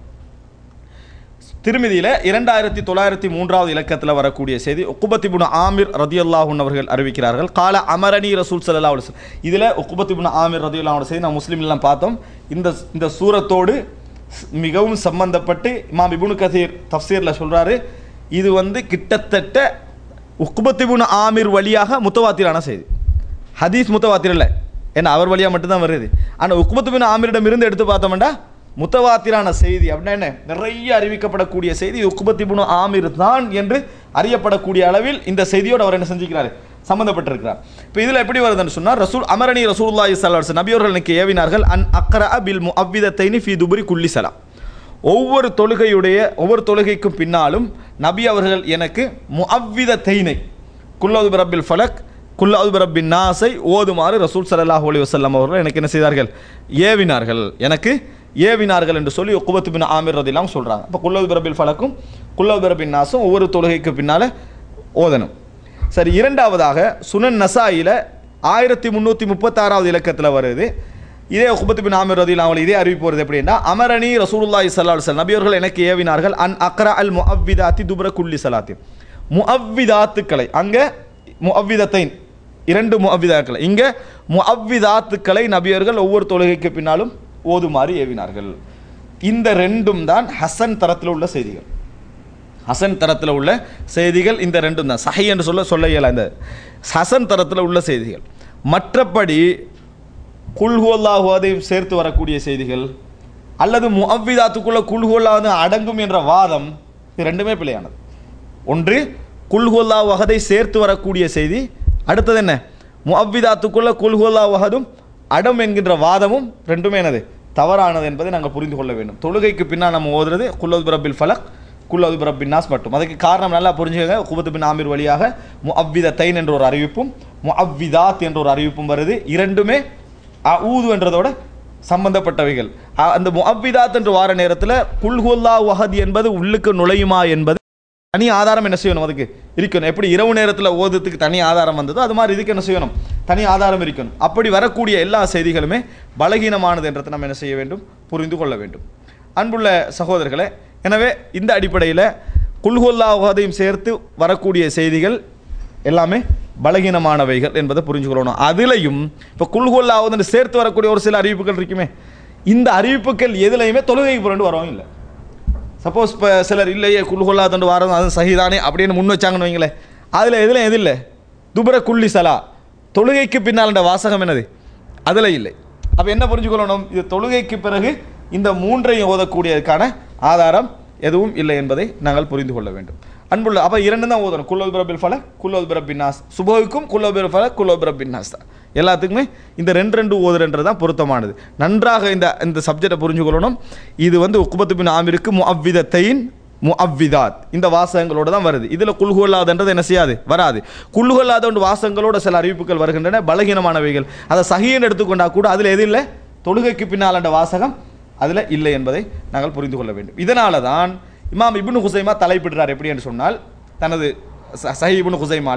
B: திருமதியில் இரண்டாயிரத்தி தொள்ளாயிரத்தி மூன்றாவது இலக்கத்தில் வரக்கூடிய செய்தி உக்குபத்திபுன் ஆமிர் ரதியுல்லாஹுன் அவர்கள் அறிவிக்கிறார்கள் கால அமரணி ரசூல் சல்லா அலுவலம் இதில் உக்குபத்திபுன் ஆமிர் ரதியுல்லாவோட செய்தி நான் முஸ்லீம்லாம் பார்த்தோம் இந்த இந்த சூரத்தோடு மிகவும் சம்பந்தப்பட்டு இமாம் இபுனு கதீர் தஃசீரில் சொல்கிறாரு இது வந்து கிட்டத்தட்ட உக்குபத்திபுன் ஆமிர் வழியாக முத்தவாத்திரான செய்தி ஹதீஸ் முத்தவாத்திர இல்லை ஏன்னா அவர் வழியாக மட்டும்தான் வருது ஆனால் உக்குபத்துபின் ஆமிரிடம் இருந்து எடுத்து பார்த்தோம்னா முத்தவாத்திரான செய்தி அப்படின்னா என்ன நிறைய அறிவிக்கப்படக்கூடிய செய்தி உக்குபத்திபுனு ஆமிர் தான் என்று அறியப்படக்கூடிய அளவில் இந்த செய்தியோடு அவர் என்ன செஞ்சுக்கிறாரு சம்மந்தப்பட்டிருக்கிறார் இப்போ இதில் எப்படி வருதுன்னு சொன்னால் ரசூல் அமரணி ரசூல்லாஹி சல்லாஸ் நபியவர்கள் எனக்கு ஏவினார்கள் அன் அக்ரா பில் மு அவ்விதத்தைனி ஃபி துபுரி குல்லி சலாம் ஒவ்வொரு தொழுகையுடைய ஒவ்வொரு தொழுகைக்கும் பின்னாலும் நபி அவர்கள் எனக்கு முஅவ்வித தைனை குல்லது பிரபில் ஃபலக் குல்லாது பிரபின் நாஸை ஓதுமாறு ரசூல் சல்லாஹூ அலி வசல்லம் அவர்கள் எனக்கு என்ன செய்தார்கள் ஏவினார்கள் எனக்கு ஏவினார்கள் என்று சொல்லி குபத்து பின் ஆமிர் ரதிலாம் சொல்கிறாங்க அப்போ குல்லது பிரபில் ஃபலக்கும் குல்லது பிரபின் நாஸும் ஒவ்வொரு தொழுகைக்கு பின்னால் ஓதணும் சரி இரண்டாவதாக சுனன் நசாயில ஆயிரத்தி முந்நூற்றி முப்பத்தாறாவது இலக்கத்தில் வருது இதே உகுபத்து பின் ஆமிர் ரதில் அவங்களை இதே அறிவிப்பு வருது எப்படின்னா அமரணி ரசூலுல்லாஹி ஸல்லல்லாஹு அலைஹி வஸல்லம் நபியவர்கள் எனக்கு ஏவினார்கள் அன் அக்ரா அல் முஅவ்விதாத்தி துப்ர குல்லி சலாத்தி முஅவ்விதாத்துக்களை அங்கே முஅவ்விதத்தைன் இரண்டு முஅவ்விதாக்களை இங்கே முஅவ்விதாத்துக்களை நபியர்கள் ஒவ்வொரு தொழுகைக்கு பின்னாலும் ஓதுமாறு ஏவினார்கள் இந்த ரெண்டும் தான் ஹசன் தரத்தில் உள்ள செய்திகள் ஹசன் தரத்தில் உள்ள செய்திகள் இந்த ரெண்டும் தான் சஹி என்று சொல்ல சொல்ல இயல இந்த ஹசன் தரத்தில் உள்ள செய்திகள் மற்றபடி குல்ஹுல்லாஹுவதையும் சேர்த்து வரக்கூடிய செய்திகள் அல்லது முஅவ்விதாத்துக்குள்ள குல்ஹுல்லாவது அடங்கும் என்ற வாதம் இது ரெண்டுமே பிழையானது ஒன்று குல்ஹுல்லா வகதை சேர்த்து வரக்கூடிய செய்தி அடுத்தது என்ன முஅவ்விதாத்துக்குள்ள குல்ஹுல்லா வகதும் அடம் என்கின்ற வாதமும் ரெண்டுமே என்னது தவறானது என்பதை நாங்கள் புரிந்து கொள்ள வேண்டும் தொழுகைக்கு பின்னால் நம்ம ஓதுறது குல்லது பிரபில் ஃபலக் குல்லது பிரபின் நாஸ் மட்டும் அதுக்கு காரணம் நல்லா புரிஞ்சுக்கங்க குபத்து பின் ஆமிர் வழியாக முஅவ்வித தைன் என்ற ஒரு அறிவிப்பும் முஅவ்விதாத் என்ற ஒரு அறிவிப்பும் வருது இரண்டுமே அஊது என்றதோட சம்பந்தப்பட்டவைகள் அ- அந்த முஅவ்விதாத் என்று வார நேரத்தில் குல்ஹுல்லா வஹத் என்பது உள்ளுக்கு நுழையுமா என்பது தனி ஆதாரம் என்ன செய்யணும் அதுக்கு இருக்கணும் எப்படி இரவு நேரத்தில் ஓதுறதுக்கு தனி ஆதாரம் வந்ததோ அது மாதிரி இதுக்கு என்ன செய்யணும் தனி ஆதாரம் இருக்கணும் அப்படி வரக்கூடிய எல்லா செய்திகளுமே பலகீனமானது என்றதை நம்ம என்ன செய்ய வேண்டும் புரிந்து கொள்ள வேண்டும் அன்புள்ள சகோதரர்களே எனவே இந்த அடிப்படையில் குல்ஹுல்லாஹதையும் சேர்த்து வரக்கூடிய செய்திகள் எல்லாமே பலகீனமானவைகள் என்பதை புரிஞ்சுக்கொள்ளணும் அதுலேயும் இப்போ குல்ஹுல்லாவது சேர்த்து வரக்கூடிய ஒரு சில அறிவிப்புகள் இருக்குமே இந்த அறிவிப்புகள் எதுலையுமே தொழுகைக்கு புரண்டு வரவும் இல்லை சப்போஸ் இப்போ சிலர் இல்லையே குல்ஹுல்லா தண்டு வாரம் அது சஹிதானே அப்படின்னு முன் வச்சாங்கன்னு வைங்களேன் அதில் எதில் எது இல்லை துபர குல்லி சலா தொழுகைக்கு பின்னால் வாசகம் என்னது அதில் இல்லை அப்போ என்ன புரிஞ்சுக்கொள்ளணும் இது தொழுகைக்கு பிறகு இந்த மூன்றையும் ஓதக்கூடியதுக்கான ஆதாரம் எதுவும் இல்லை என்பதை நாங்கள் புரிந்து கொள்ள வேண்டும் அன்புள்ள அப்போ இரண்டு தான் ஓதணும் குல்லோல் பிரபில் ஃபல குல்லோல் பிரபின்னாஸ் சுபோவுக்கும் குல்லோல் பிரபில் ஃபல குல்லோல் பிரபின்னாஸ் தான் எல்லாத்துக்குமே இந்த ரெண்டு ரெண்டு ஓதுறன்றது தான் பொருத்தமானது நன்றாக இந்த இந்த சப்ஜெக்டை புரிஞ்சுக்கொள்ளணும் இது வந்து உக்குபத்து பின் ஆமிருக்கு முஅவ்விதத்தைன் முஅவ்விதாத் இந்த வாசகங்களோட தான் வருது இதில் குல்குல்லாதன்றது என்ன செய்யாது வராது குல்குல்லாத ஒன்று வாசகங்களோட சில அறிவிப்புகள் வருகின்றன பலகீனமானவைகள் அதை சகின்னு எடுத்துக்கொண்டா கூட அதில் எது இல்லை தொழுகைக்கு பின்னால் என்ற வாசகம் அதில் இல்லை என்பதை நாங்கள் புரிந்து கொள்ள வேண்டும் இதனால தான் இமாம் இப்னு ஹுசைமா தலைப்பிடுறார் எப்படி என்று சொன்னால் தனது ச- சஹி இப்னு ஹுசைமால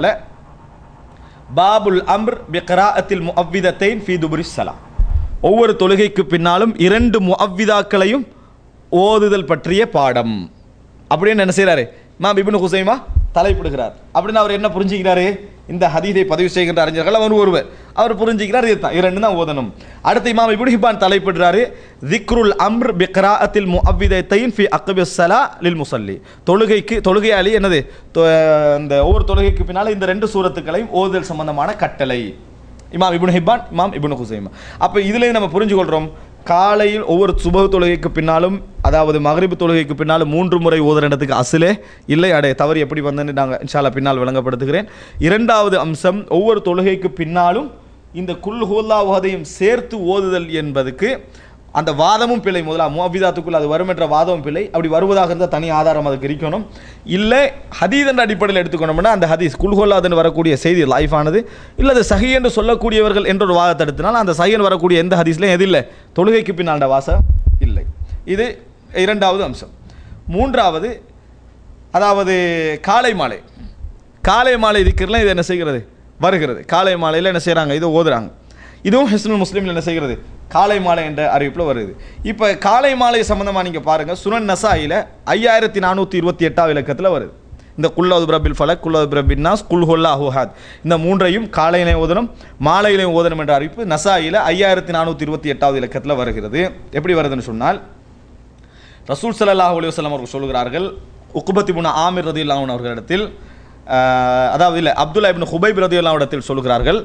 B: பாபுல் அம்ர் பிக்ராஅத்தில் முஅவ்விதத்தைன் ஃபீ துபுரி ஸலாம் ஒவ்வொரு தொழுகைக்கு பின்னாலும் இரண்டு முஅவ்விதாக்களையும் ஓதுதல் பற்றிய பாடம் அப்படின்னு என்ன செய்றாரு இமாம் இப்னு ஹுசைமா தலைப்பிடுகிறார் அப்படின்னு அவர் என்ன புரிஞ்சுக்கிறாரு இந்த ஹதீதை பதிவு செய்கின்ற அறிஞர்கள் அவர் ஒருவர் அவர் புரிஞ்சுக்கிறார் இதுதான் இரண்டு தான் ஓதணும் அடுத்து இமாம் இப்னு ஹிப்பான் தலைப்பிடுறாரு திக்ருல் அம்ர் பிக்ராஅத்தில் முஅவ்விதத்தைன் ஃபி அக்பிஸ் ஸலா லில் முஸல்லி தொழுகைக்கு தொழுகையாளி என்னது தொ- இந்த ஒவ்வொரு தொழுகைக்கு பின்னால் இந்த ரெண்டு சூரத்துக்களையும் ஓதுதல் சம்பந்தமான கட்டளை இமாம் இப்னு ஹிப்பான் இமாம் இப்னு ஹுசைமா அப்போ இதுலேயும் நம்ம புரிஞ்சுக்கொள்கிறோம் காலையில் ஒவ்வொரு சுப தொழுகைக்கு பின்னாலும் அதாவது மகரிபு தொழுகைக்கு பின்னாலும் மூன்று முறை ஓதுறதுக்கு அசிலே இல்லை அடே தவறு எப்படி வந்தேன்னு நாங்கள் இன்ஷால்லா பின்னால் விளங்கப்படுத்துகிறேன் இரண்டாவது அம்சம் ஒவ்வொரு தொழுகைக்கு பின்னாலும் இந்த குல் ஹுல்லாவதையும் சேர்த்து ஓதுதல் என்பதுக்கு அந்த வாதமும் பிழை முதலா முஅவிதாத்துக்குள் அது வரும் என்ற வாதமும் பிழை அப்படி வருவதாக இருந்தால் தனி ஆதாரம் அதுக்கு இருக்கணும் இல்லை ஹதீஸ் என்ற அடிப்படையில் எடுத்துக்கணும்னா அந்த ஹதீஸ் குல்ஹோல்லாதுன்னு வரக்கூடிய செய்தி லைஃபானது இல்லை அது சஹி என்று சொல்லக்கூடியவர்கள் என்ற ஒரு வாதத்தை எடுத்தினால் அந்த சஹின்னு வரக்கூடிய எந்த ஹதீஸ்லையும் எது இல்லை தொழுகைக்கு பின்னால் வாசம் இல்லை இது இரண்டாவது அம்சம் மூன்றாவது அதாவது காலை மாலை காலை மாலை திக்கிறலாம் இது என்ன செய்கிறது வருகிறது காலை மாலையில் என்ன செய்கிறாங்க இது ஓதுறாங்க இதுவும் ஹிஸ்னுல் முஸ்லீமில் என்ன செய்கிறது காலை மாலை என்ற அறிவிப்பில் வருது இப்போ காலை மாலை சம்மந்தமாக நீங்கள் பாருங்கள் சுனன் நசாயில ஐயாயிரத்தி நானூற்றி இருபத்தி எட்டாவது இலக்கத்தில் வருது இந்த குல்லாது பிரபில் ஃபலக் குல்லாது பிரபின் நாஸ் குல் ஹொல்லா ஹுஹாத் இந்த மூன்றையும் காலையிலையும் ஓதணும் மாலையிலையும் ஓதணும் என்ற அறிவிப்பு நசாயில ஐயாயிரத்தி நானூற்றி இருபத்தி எட்டாவது இலக்கத்தில் வருகிறது எப்படி வருதுன்னு சொன்னால் ரசூல் ஸல்லல்லாஹு அலைஹி வஸல்லம் அவர்கள் சொல்கிறார்கள் உக்குபத்தி புன ஆமிர் ரதி அல்லாஹ் அவர்களிடத்தில் ஆஹ், அதாவது இல்லை அப்துல்லா இப்னு ஹுபைப் ரதி இடத்தில் சொல்கிறார்கள்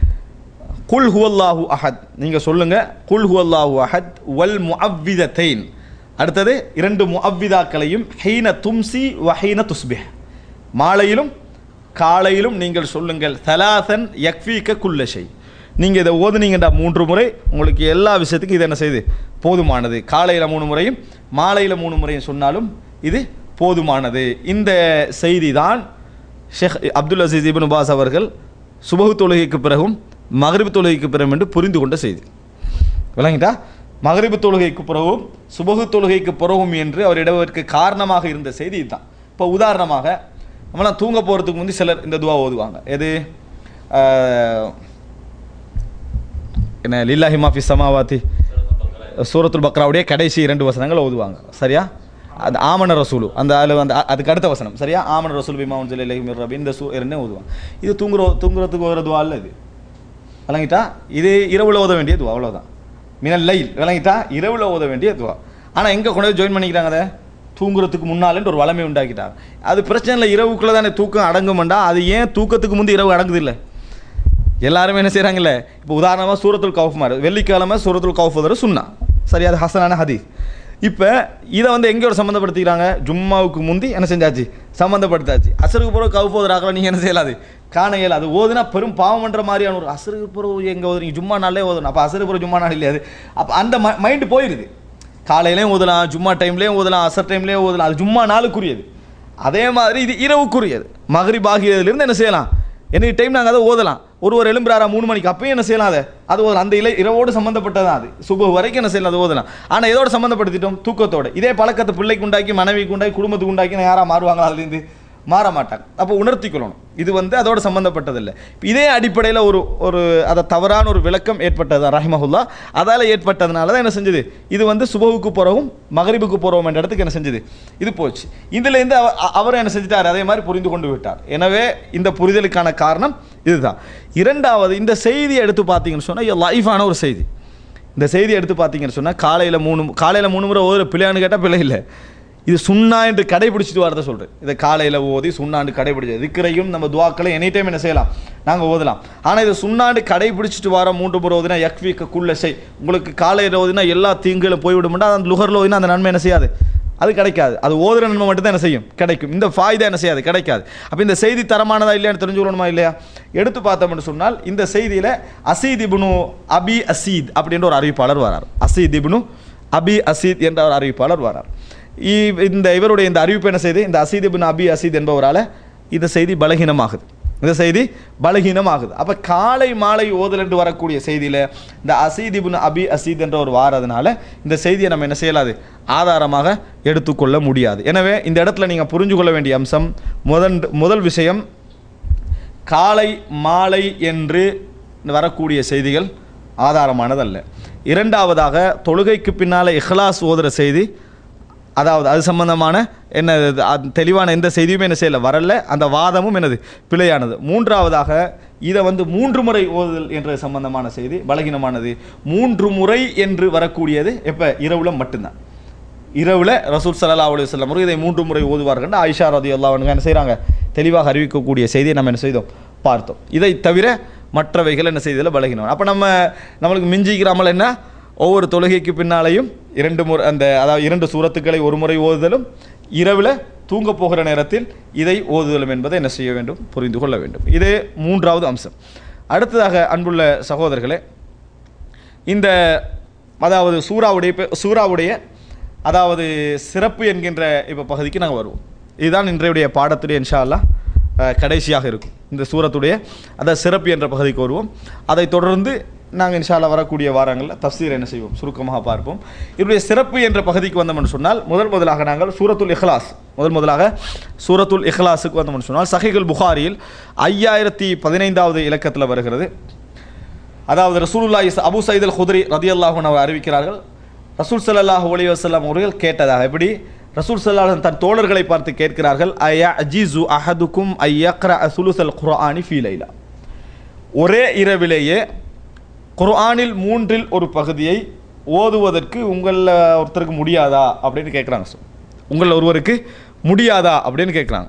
B: குல் ஹுவல்லாஹு அஹத் நீங்கள் சொல்லுங்க குல் ஹுவல்லாஹு அஹத் வல் முஅவ்விதத்தைன் அடுத்தது இரண்டு முஅவ்விதாக்களையும் ஹீன தும்சி வஹீன துஸ்பிஹ் மாலையிலும் காலையிலும் நீங்கள் சொல்லுங்கள் தலாசன் யக்ஃபீக்க குல்லஷை நீங்கள் இதை ஓதுனீங்கடா மூன்று முறை உங்களுக்கு எல்லா விஷயத்துக்கும் இது என்ன செய்யுது போதுமானது காலையில் மூணு முறையும் மாலையில் மூணு முறையும் சொன்னாலும் இது போதுமானது இந்த செய்தி தான் Sheikh Abdul Aziz ibn Baz அவர்கள் சுபகு தொழுகைக்கு பிறகும் மகரிபு தொழுகைக்கு பிறகும் என்று புரிந்து கொண்ட செய்தி விளங்கிட்டா மகரிபு தொழுகைக்கு பிறகும் சுபகு தொழுகைக்கு பிறகும் என்று அவர் இடவதற்கு காரணமாக இருந்த செய்தி இதுதான் இப்போ உதாரணமாக நம்மளாம் தூங்க போகிறதுக்கு முந்தி சிலர் இந்த துவா ஓதுவாங்க எது ஆஹ், என்ன லில்லாஹி மாஃபி சமாவாத்தி சூரத்துல் பக்ராவுடைய கடைசி இரண்டு வசனங்கள் ஓதுவாங்க சரியா அந்த ஆமன ரசூலு அந்த அதில் வந்து அ- அதுக்கு அடுத்த வசனம் சரியா ஆமன ரசூல் பிமாவுன் ஜில்லை மிர் ரபி இந்த சூ இரண்டே ஓதுவாங்க இது தூங்குற தூங்குறதுக்கு ஒரு துவா இல்லை இது விளங்கிட்டா இது இரவுல ஓத வேண்டிய துவா அவ்வளோதான் மினல் லைல் விளங்கிட்டா இரவுல ஓத வேண்டிய துவா ஆனால் எங்கே கொண்டு போய் ஜாயின் பண்ணிக்கிறாங்க அதை தூங்குறதுக்கு முன்னாலன்ட்டு ஒரு வளமை உண்டாக்கிட்டாங்க அது பிரச்சனை இல்லை இரவுக்குள்ளே தானே தூக்கம் அடங்குமெண்டா அது ஏன் தூக்கத்துக்கு முந்தி இரவு அடங்குது இல்லை எல்லாருமே என்ன செய்கிறாங்கல்ல இப்போ உதாரணமாக சூரத்துல் கவுஃப் மாதிரி வெள்ளிக்கிழமை சூரத்துல் கவுஃப் வர சுன்னா சரி அது ஹசனான ஹதீஸ் இப்போ இதை வந்து எங்கேயோட சம்மந்தப்படுத்திக்கிறாங்க ஜும்மாவுக்கு முந்தி என்ன செஞ்சாச்சு சம்மந்தப்படுத்தாச்சு அசருக்கு பிறகு கவுஃப் ஓதுறாக்கள நீங்கள் என்ன செய்யலாது காண இயலாது ஓதுனா பெரும் பாவம் பண்ணுற மாதிரியான ஒரு அசருக்கு பிறகு எங்கே ஓதுறீங்க ஜும்மா நாளே ஓதணும் அப்போ அசருக்கு பிறகு ஜும்மா நாள் இல்லையாது அப்போ அந்த மைண்டு போயிடுது காலையிலையும் ஓதலாம் ஜும்மா டைம்லேயும் ஓதலாம் அசர் டைம்லேயும் ஓதலாம் அது ஜும்மா நாளுக்குரியது அதே மாதிரி இது இரவுக்குரியது மகரிப் ஆகியதுலேருந்து என்ன செய்யலாம் எனி டைம் நாங்கள் அதை ஓதலாம் ஒருவர் எழும்புறாரா மூணு மணிக்கு அப்பயும் என்ன செய்யலாம் அதை அது ஓதலாம் அந்த இலை இரவோடு சம்மந்தப்பட்டது தான் அது சுப வரைக்கும் என்ன செய்யலாம் அது ஓதலாம் ஆனால் இதோட சம்மந்தப்படுத்திட்டோம் தூக்கத்தோட இதே பழக்கத்தை பிள்ளைக்கு உண்டாக்கி மனைவிக்கு உண்டாக்கி குடும்பத்துக்கு உண்டாக்கி யாராக மாறுவாங்களா அதுலேருந்து மாற மாட்டாங்க அப்போ உணர்த்தி கொள்ளணும் இது வந்து அதோட சம்பந்தப்பட்டதில்லை இதே அடிப்படையில் ஒரு ஒரு அதை தவறான ஒரு விளக்கம் ஏற்பட்டது ரஹிமஹுல்லா அதால் ஏற்பட்டதுனால தான் என்ன செஞ்சது இது வந்து சுபவுக்கு போகிறவும் மகரிபுக்கு போகிறோம் என்ற இடத்துக்கு என்ன செஞ்சது இது போச்சு இதுலேருந்து அவ அ- அவர் என்ன செஞ்சிட்டார் அதே மாதிரி புரிந்து கொண்டு விட்டார் எனவே இந்த புரிதலுக்கான காரணம் இதுதான் இரண்டாவது இந்த செய்தியை எடுத்து பார்த்தீங்கன்னு சொன்னால் லைஃபான ஒரு செய்தி இந்த செய்தி எடுத்து பார்த்தீங்கன்னு சொன்னால் காலையில் மூணு காலையில் மூணு முறை ஓதுற பிள்ளையான்னு கேட்டால் பிள்ளை இல்லை இது சுண்ணா என்று கடைபிடிச்சிட்டு வரத சொல்கிறேன் இதை காலையில் ஓதி சுண்ணாண்டு கடைபிடிச்சது திக்கரையும் நம்ம துவாக்களை எனி டைம் என்ன செய்யலாம் நாங்கள் ஓதலாம் ஆனால் இது சுண்ணாண்டு கடைபிடிச்சிட்டு வர மூன்று முறை ஓதினா யக்விக்க குள்ள செய் உங்களுக்கு காலையில் ஓதினா எல்லா தீங்குகளும் போய்விடும்னா அந்த லுகரில் ஓதினா அந்த நன்மை என்ன செய்யாது அது கிடைக்காது அது ஓதுற நன்மை மட்டும் தான் என்ன செய்யும் கிடைக்கும் இந்த ஃபாய்தா என்ன செய்யாது கிடைக்காது அப்போ இந்த செய்தி தரமானதா இல்லையான்னு தெரிஞ்சுக்கணுமா இல்லையா எடுத்து பார்த்தோம்னு சொன்னால் இந்த செய்தியில் அசீத் இப்னு அபி அசீத் அப்படின்ற ஒரு அறிவிப்பாளர் வரார் அசீத் இப்னு அபி அசீத் என்ற ஒரு அறிவிப்பாளர் வரார் இ- இந்த இவருடைய இந்த அறிவிப்பு என்ன செய்து இந்த அசீத் இப்னு அபி அசீத் என்பவரால் இந்த செய்தி பலகீனமாகுது இந்த செய்தி பலகீனமாகுது அப்போ காலை மாலை ஓதல் என்று வரக்கூடிய செய்தியில் இந்த அசீத் இப்னு அபி அசீத் என்ற ஒரு வாரதுனால இந்த செய்தியை நம்ம என்ன செய்யலாது ஆதாரமாக எடுத்துக்கொள்ள முடியாது எனவே இந்த இடத்துல நீங்கள் புரிஞ்சு கொள்ள வேண்டிய அம்சம் முதல் முதல் விஷயம் காலை மாலை என்று வரக்கூடிய செய்திகள் ஆதாரமானதல்ல இரண்டாவதாக தொழுகைக்கு பின்னால் இஹ்லாஸ் ஓதுற செய்தி அதாவது அது சம்பந்தமான என்ன இது, அது தெளிவான எந்த செய்தியுமே என்ன செய்யல வரல அந்த வாதமும் என்னது பிழையானது மூன்றாவதாக இதை வந்து மூன்று முறை ஓதுதல் என்ற சம்பந்தமான செய்தி பலகீனமானது மூன்று முறை என்று வரக்கூடியது எப்போ இரவுல மட்டும்தான் இரவுல ரசூல் ஸல்லல்லாஹு அலைஹி வஸல்லம் அவர்கள் இதை மூன்று முறை ஓதுவார்கள் ஆயிஷா ரதியல்லாஹு அன்ஹா என்ன செய்கிறாங்க தெளிவாக அறிவிக்கக்கூடிய செய்தியை நம்ம என்ன செய்தோம் பார்த்தோம் இதை தவிர மற்றவைகள் என்ன செய்ததில் பலகினோம் அப்போ நம்ம நம்மளுக்கு மிஞ்சிக்கிறாமல் என்ன ஒவ்வொரு தொழுகைக்கு பின்னாலையும் இரண்டு முறை அந்த அதாவது இரண்டு சூரத்துக்களை ஒரு முறை ஓதுதலும் இரவில் தூங்க போகிற நேரத்தில் இதை ஓதுதலும் என்பதை என்ன செய்ய வேண்டும் புரிந்து கொள்ள வேண்டும் இது மூன்றாவது அம்சம் அடுத்ததாக அன்புள்ள சகோதரர்களே இந்த அதாவது சூறாவுடைய பே- சூறாவுடைய அதாவது சிறப்பு என்கின்ற இப்போ பகுதிக்கு நாங்கள் வருவோம் இதுதான் இன்றைய பாடத்துடைய இன்ஷா அல்லாஹ் அஹ், கடைசியாக இருக்கும் இந்த சூரத்துடைய அதாவது சிறப்பு என்ற பகுதிக்கு வருவோம் அதை தொடர்ந்து நாங்கள் இன்ஷா அல்லாஹ் வரக்கூடிய வாரங்களில் தஃசீர் என்ன செய்வோம் சுருக்கமாக பார்ப்போம் இதனுடைய சிறப்பு என்ற பகுதிக்கு வந்தோம்னு சொன்னால் முதல் முதலாக நாங்கள் சூரத்துல் இஹ்லாஸ் முதல் முதலாக சூரத்துல் இஹ்லாஸுக்கு வந்தோம்னு சொன்னால் சஹிகுல் புகாரியில் ஐயாயிரத்தி பதினைந்தாவது இலக்கத்தில் வருகிறது அதாவது ரசூலுல்லாஹி ச- அபூ சயீத் அல் குத்ரி ரதியல்லாஹு அவர் அறிவிக்கிறார்கள் ரசூல் ஸல்லல்லாஹு அலைஹி வஸல்லம் அவர்கள் கேட்டதாக எப்படி ரசூல் ஸல்லல்லாஹு தன் தோழர்களை பார்த்து கேட்கிறார்கள் ஐயா அஜீசு அஹதுக்கும் ஐயக்ர சுலுசல் குர்ஆனி ஃபீ லைலா ஒரே இரவிலேயே குர்ஆனில் மூன்றில் ஒரு பகுதியை ஓதுவதற்கு உங்களில் ஒருத்தருக்கு முடியாதா அப்படின்னு கேட்குறாங்க உங்களில் ஒருவருக்கு முடியாதா அப்படின்னு கேட்குறாங்க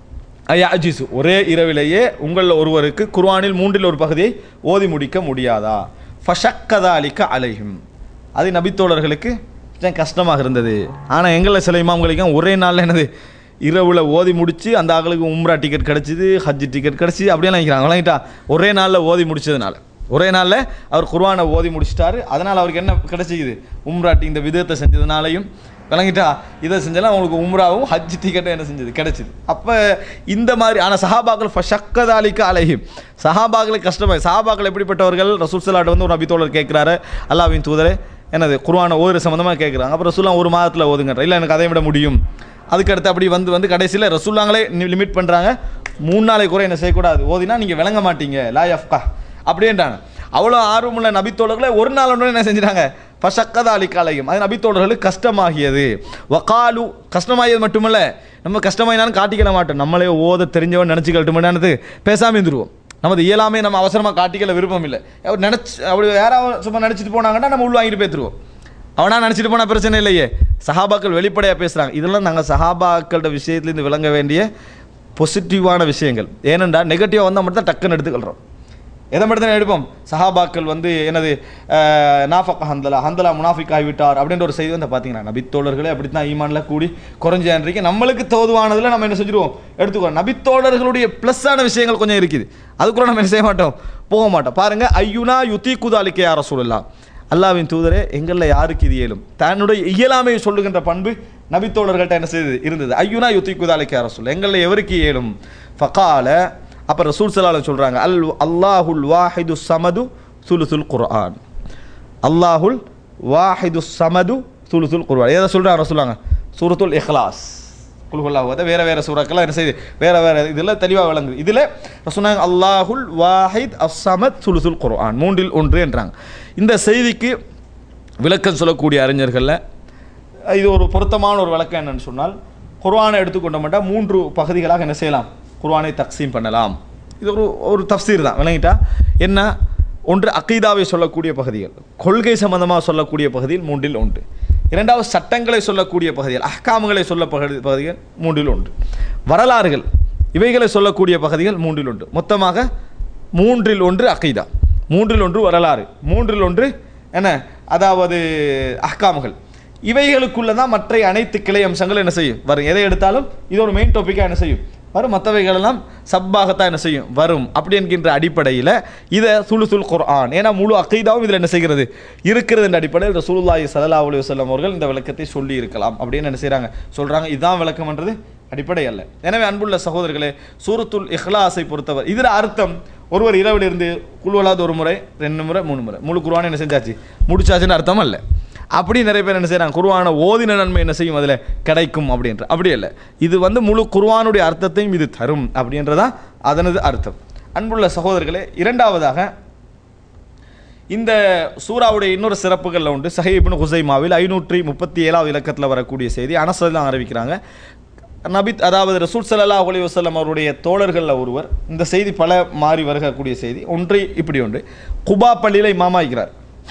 B: ஐயா அஜிசு ஒரே இரவிலேயே உங்களில் ஒருவருக்கு குர்ஆனில் மூன்றில் ஒரு பகுதியை ஓதி முடிக்க முடியாதா ஃபஷக்கதாலிக்க அலைஹிம் அது நபித்தோழர்களுக்கு கொஞ்சம் கஷ்டமாக இருந்தது ஆனால் எங்களில் சில இமாம்களுக்கும் ஒரே நாளில் என்னது இரவில் ஓதி முடிச்சு அந்த ஆளுக்கு உம்ரா டிக்கெட் கிடச்சிது ஹஜ் டிக்கெட் கிடச்சிது அப்படியெல்லாம் நினைக்கிறாங்க விளங்கிட்டா ஒரே நாளில் ஓதி முடிச்சதுனால ஒரே நாளில் அவர் குர்ஆனை ஓதி முடிச்சிட்டாரு அதனால் அவருக்கு என்ன கிடைச்சிக்குது உம்ராட்டி இந்த விதத்தை செஞ்சதுனாலையும் விளங்கிட்டா இதை செஞ்சாலும் அவங்களுக்கு உம்ராவும் ஹஜ் டிக்கெட்டும் என்ன செஞ்சது கிடைச்சிது அப்போ இந்த மாதிரி ஆனால் சஹாபாக்கள் ஃபஷக்கதாலிக்க அலைஹிம் சஹாபாக்களுக்கு கஷ்டமாக சஹாபாக்கள் எப்படிப்பட்டவர்கள் ரசூல் சலாட் வந்து ஒரு நபித்தோழர் கேட்குறாரு அல்லாவின் தூதரே என்னது குர்ஆனை ஓதுற சம்மந்தமாக கேட்குறாங்க அப்புறம் ரசூல்லாம் ஒரு மாதத்தில் ஓதுங்க இல்லை எனக்கு அதை விட முடியும் அதுக்கடுத்து அப்படி வந்து வந்து கடைசியில் ரசூல்லாங்களே லிமிட் பண்ணுறாங்க மூணு நாளைக்கு கூட என்ன செய்யக்கூடாது ஓதினா நீங்கள் விளங்க மாட்டீங்க லா யஃப்கா அப்படின்றாங்க அவ்வளோ ஆர்வமுள்ள நபித்தோழர்களை ஒரு நாள் ஒன்று என்ன செஞ்சிட்டாங்க ஃபஷக்கதா அலிக்காலையும் அது நபித்தோழர்களுக்கு கஷ்டமாகியது வகாலு கஷ்டமாகியது மட்டுமல்ல நம்ம கஷ்டமாயினாலும் காட்டிக்கல மாட்டோம் நம்மளே ஓத தெரிஞ்சவன் நினச்சிக்கட்டுமென்னு பேசாமல் இருந்துருவோம் நமது இயலாமே நம்ம அவசரமாக காட்டிக்கல விருப்பம் இல்லை அவர் நினச்சி அப்படி யாராவது சும்மா நினச்சிட்டு போனாங்கன்னா நம்ம உள் வாங்கிட்டு பேத்துருவோம் அவனா நினச்சிட்டு போனால் பிரச்சனை இல்லையே சஹாபாக்கள் வெளிப்படையாக பேசுகிறாங்க இதெல்லாம் நாங்கள் சஹாபாக்களோட விஷயத்துலேருந்து விளங்க வேண்டிய பாசிட்டிவான விஷயங்கள் ஏனென்றா நெகட்டிவாக வந்தால் மட்டும் தான் டக்குன்னு எடுத்துக்கொள்கிறோம் எதை மட்டும் தான் எடுப்போம் சஹாபாக்கள் வந்து என்னது அஹ், நாஃபக் ஹந்தலா ஹந்தலா முனாஃபிக் ஆகிவிட்டார் அப்படின்ற ஒரு செய்தி வந்து பார்த்தீங்கன்னா நபித்தோழர்களே அப்படி தான் ஈமான்ல கூடி குறைஞ்சேன்றீங்க நம்மளுக்கு தோதுவானதில் நம்ம என்ன செஞ்சுருவோம் எடுத்துக்கோம் நபித்தோழர்களுடைய ப்ளஸ்ஸான விஷயங்கள் கொஞ்சம் இருக்குது அதுக்குள்ள நம்ம என்ன செய்ய மாட்டோம் போக மாட்டோம் பாருங்க ஐயுனா யுத்தி குதாலிக்கே யார சொல்லலாம் அல்லாவின் தூதரே எங்களில் யாருக்கு இது இயலும் தன்னுடைய இயலாமையை சொல்லுகின்ற பண்பு நபித்தோழர்கள்ட்ட என்ன செய்தது இருந்தது ஐயுனா யுத்தி குதாலிக்கே யார சொல்ல எங்களில் எவருக்கு இயலும் ஃபகால அப்போ ரசூல் சலாலம் சொல்கிறாங்க அல் அல்லாஹுல் வாஹிது சமது சுலுசுல் குர்ஆன் அல்லாஹுல் வாஹிது சமது சுலுசுல் குர்ஆன் எதை சொல்கிறாங்க சொல்லுவாங்க சூரத்துல் இஹ்லாஸ் குல்ஹுல்லாஹுவத வேற வேற சூறாக்கெல்லாம் என்ன செய்யுது வேற வேற இதில் தெளிவாக விளங்குது இதில் சொன்னாங்க அல்லாஹுல் வாஹித் அஸ்ஸமத் சுலுசுல் குர்ஆன் மூன்றில் ஒன்று என்றாங்க இந்த செய்திக்கு விளக்கம் சொல்லக்கூடிய அறிஞர்களில் இது ஒரு பொருத்தமான ஒரு விளக்கம் என்னன்னு சொன்னால் குர்ஆனை எடுத்துக்கொண்ட மாட்டா மூன்று பகுதிகளாக என்ன செய்யலாம் குர்ஆனை தக்சீம் பண்ணலாம் இது ஒரு ஒரு தஃசீர் தான் விளங்கிட்டா என்ன ஒன்று அக்கீதாவை சொல்லக்கூடிய பகுதிகள் கொள்கை சம்பந்தமாக சொல்லக்கூடிய பகுதியில் மூன்றில் ஒன்று இரண்டாவது சட்டங்களை சொல்லக்கூடிய பகுதிகள் அஹ்காமுகளை சொல்ல பகுதி பகுதிகள் மூன்றில் ஒன்று வரலாறுகள் இவைகளை சொல்லக்கூடிய பகுதிகள் மூன்றில் ஒன்று மொத்தமாக மூன்றில் ஒன்று அக்கீதா மூன்றில் ஒன்று வரலாறு மூன்றில் ஒன்று என்ன அதாவது அஹ்காமுகள் இவைகளுக்குள்ள தான் மற்ற அனைத்து கிளை அம்சங்கள் என்ன செய்யும் வரும் எதை எடுத்தாலும் இது ஒரு மெயின் டாப்பிக்காக என்ன செய்யும் வரும் மற்றவைகள் எல்லாம் சப்பாகத்தான் என்ன செய்யும் வரும் அப்படி என்கின்ற அடிப்படையில் இதை சுலுசுல் குர்ஆன் ஏன்னா முழு அக்கீதாவும் இதில் என்ன செய்கிறது இருக்கிறது என்ற அடிப்படையில் ரசூலுல்லாஹி ஸல்லல்லாஹு அலைஹி வஸல்லம் அவர்கள் இந்த விளக்கத்தை சொல்லி இருக்கலாம் அப்படின்னு என்ன செய்கிறாங்க சொல்கிறாங்க இதுதான் விளக்கம்ன்றது அடிப்படை அல்ல எனவே அன்புள்ள சகோதரர்களே சூரத்துல் இஹ்லாஸை பொறுத்தவர் இதில் அர்த்தம் ஒருவர் இரவில் இருந்து குழுவலாத ஒரு முறை ரெண்டு முறை மூணு முறை முழு குருவான என்ன செஞ்சாச்சு முடிச்சாச்சுன்னு அர்த்தம் அல்ல அப்படி நிறைய பேர் என்ன செய்கிறாங்க குருவான ஓதின நன்மை என்ன செய்யும் அதில் கிடைக்கும் அப்படின்ற அப்படி இல்லை இது வந்து முழு குருவானுடைய அர்த்தத்தையும் இது தரும் அப்படின்றதான் அதனது அர்த்தம் அன்புள்ள சகோதரர்களே இரண்டாவதாக இந்த சூறாவுடைய இன்னொரு சிறப்புகளில் உண்டு சஹீபின் ஹுசைமாவில் ஐநூற்றி முப்பத்தி ஏழாவது இலக்கத்தில் வரக்கூடிய செய்தி அனசலாம் அறிவிக்கிறாங்க நபி அதாவது ரசூல் சல்லா அலி வசல்லம் அவருடைய தோழர்களில் ஒருவர் இந்த செய்தி பல மாறி வருகக்கூடிய செய்தி ஒன்று இப்படி ஒன்று குபா பள்ளியில் இமாமாகிறார்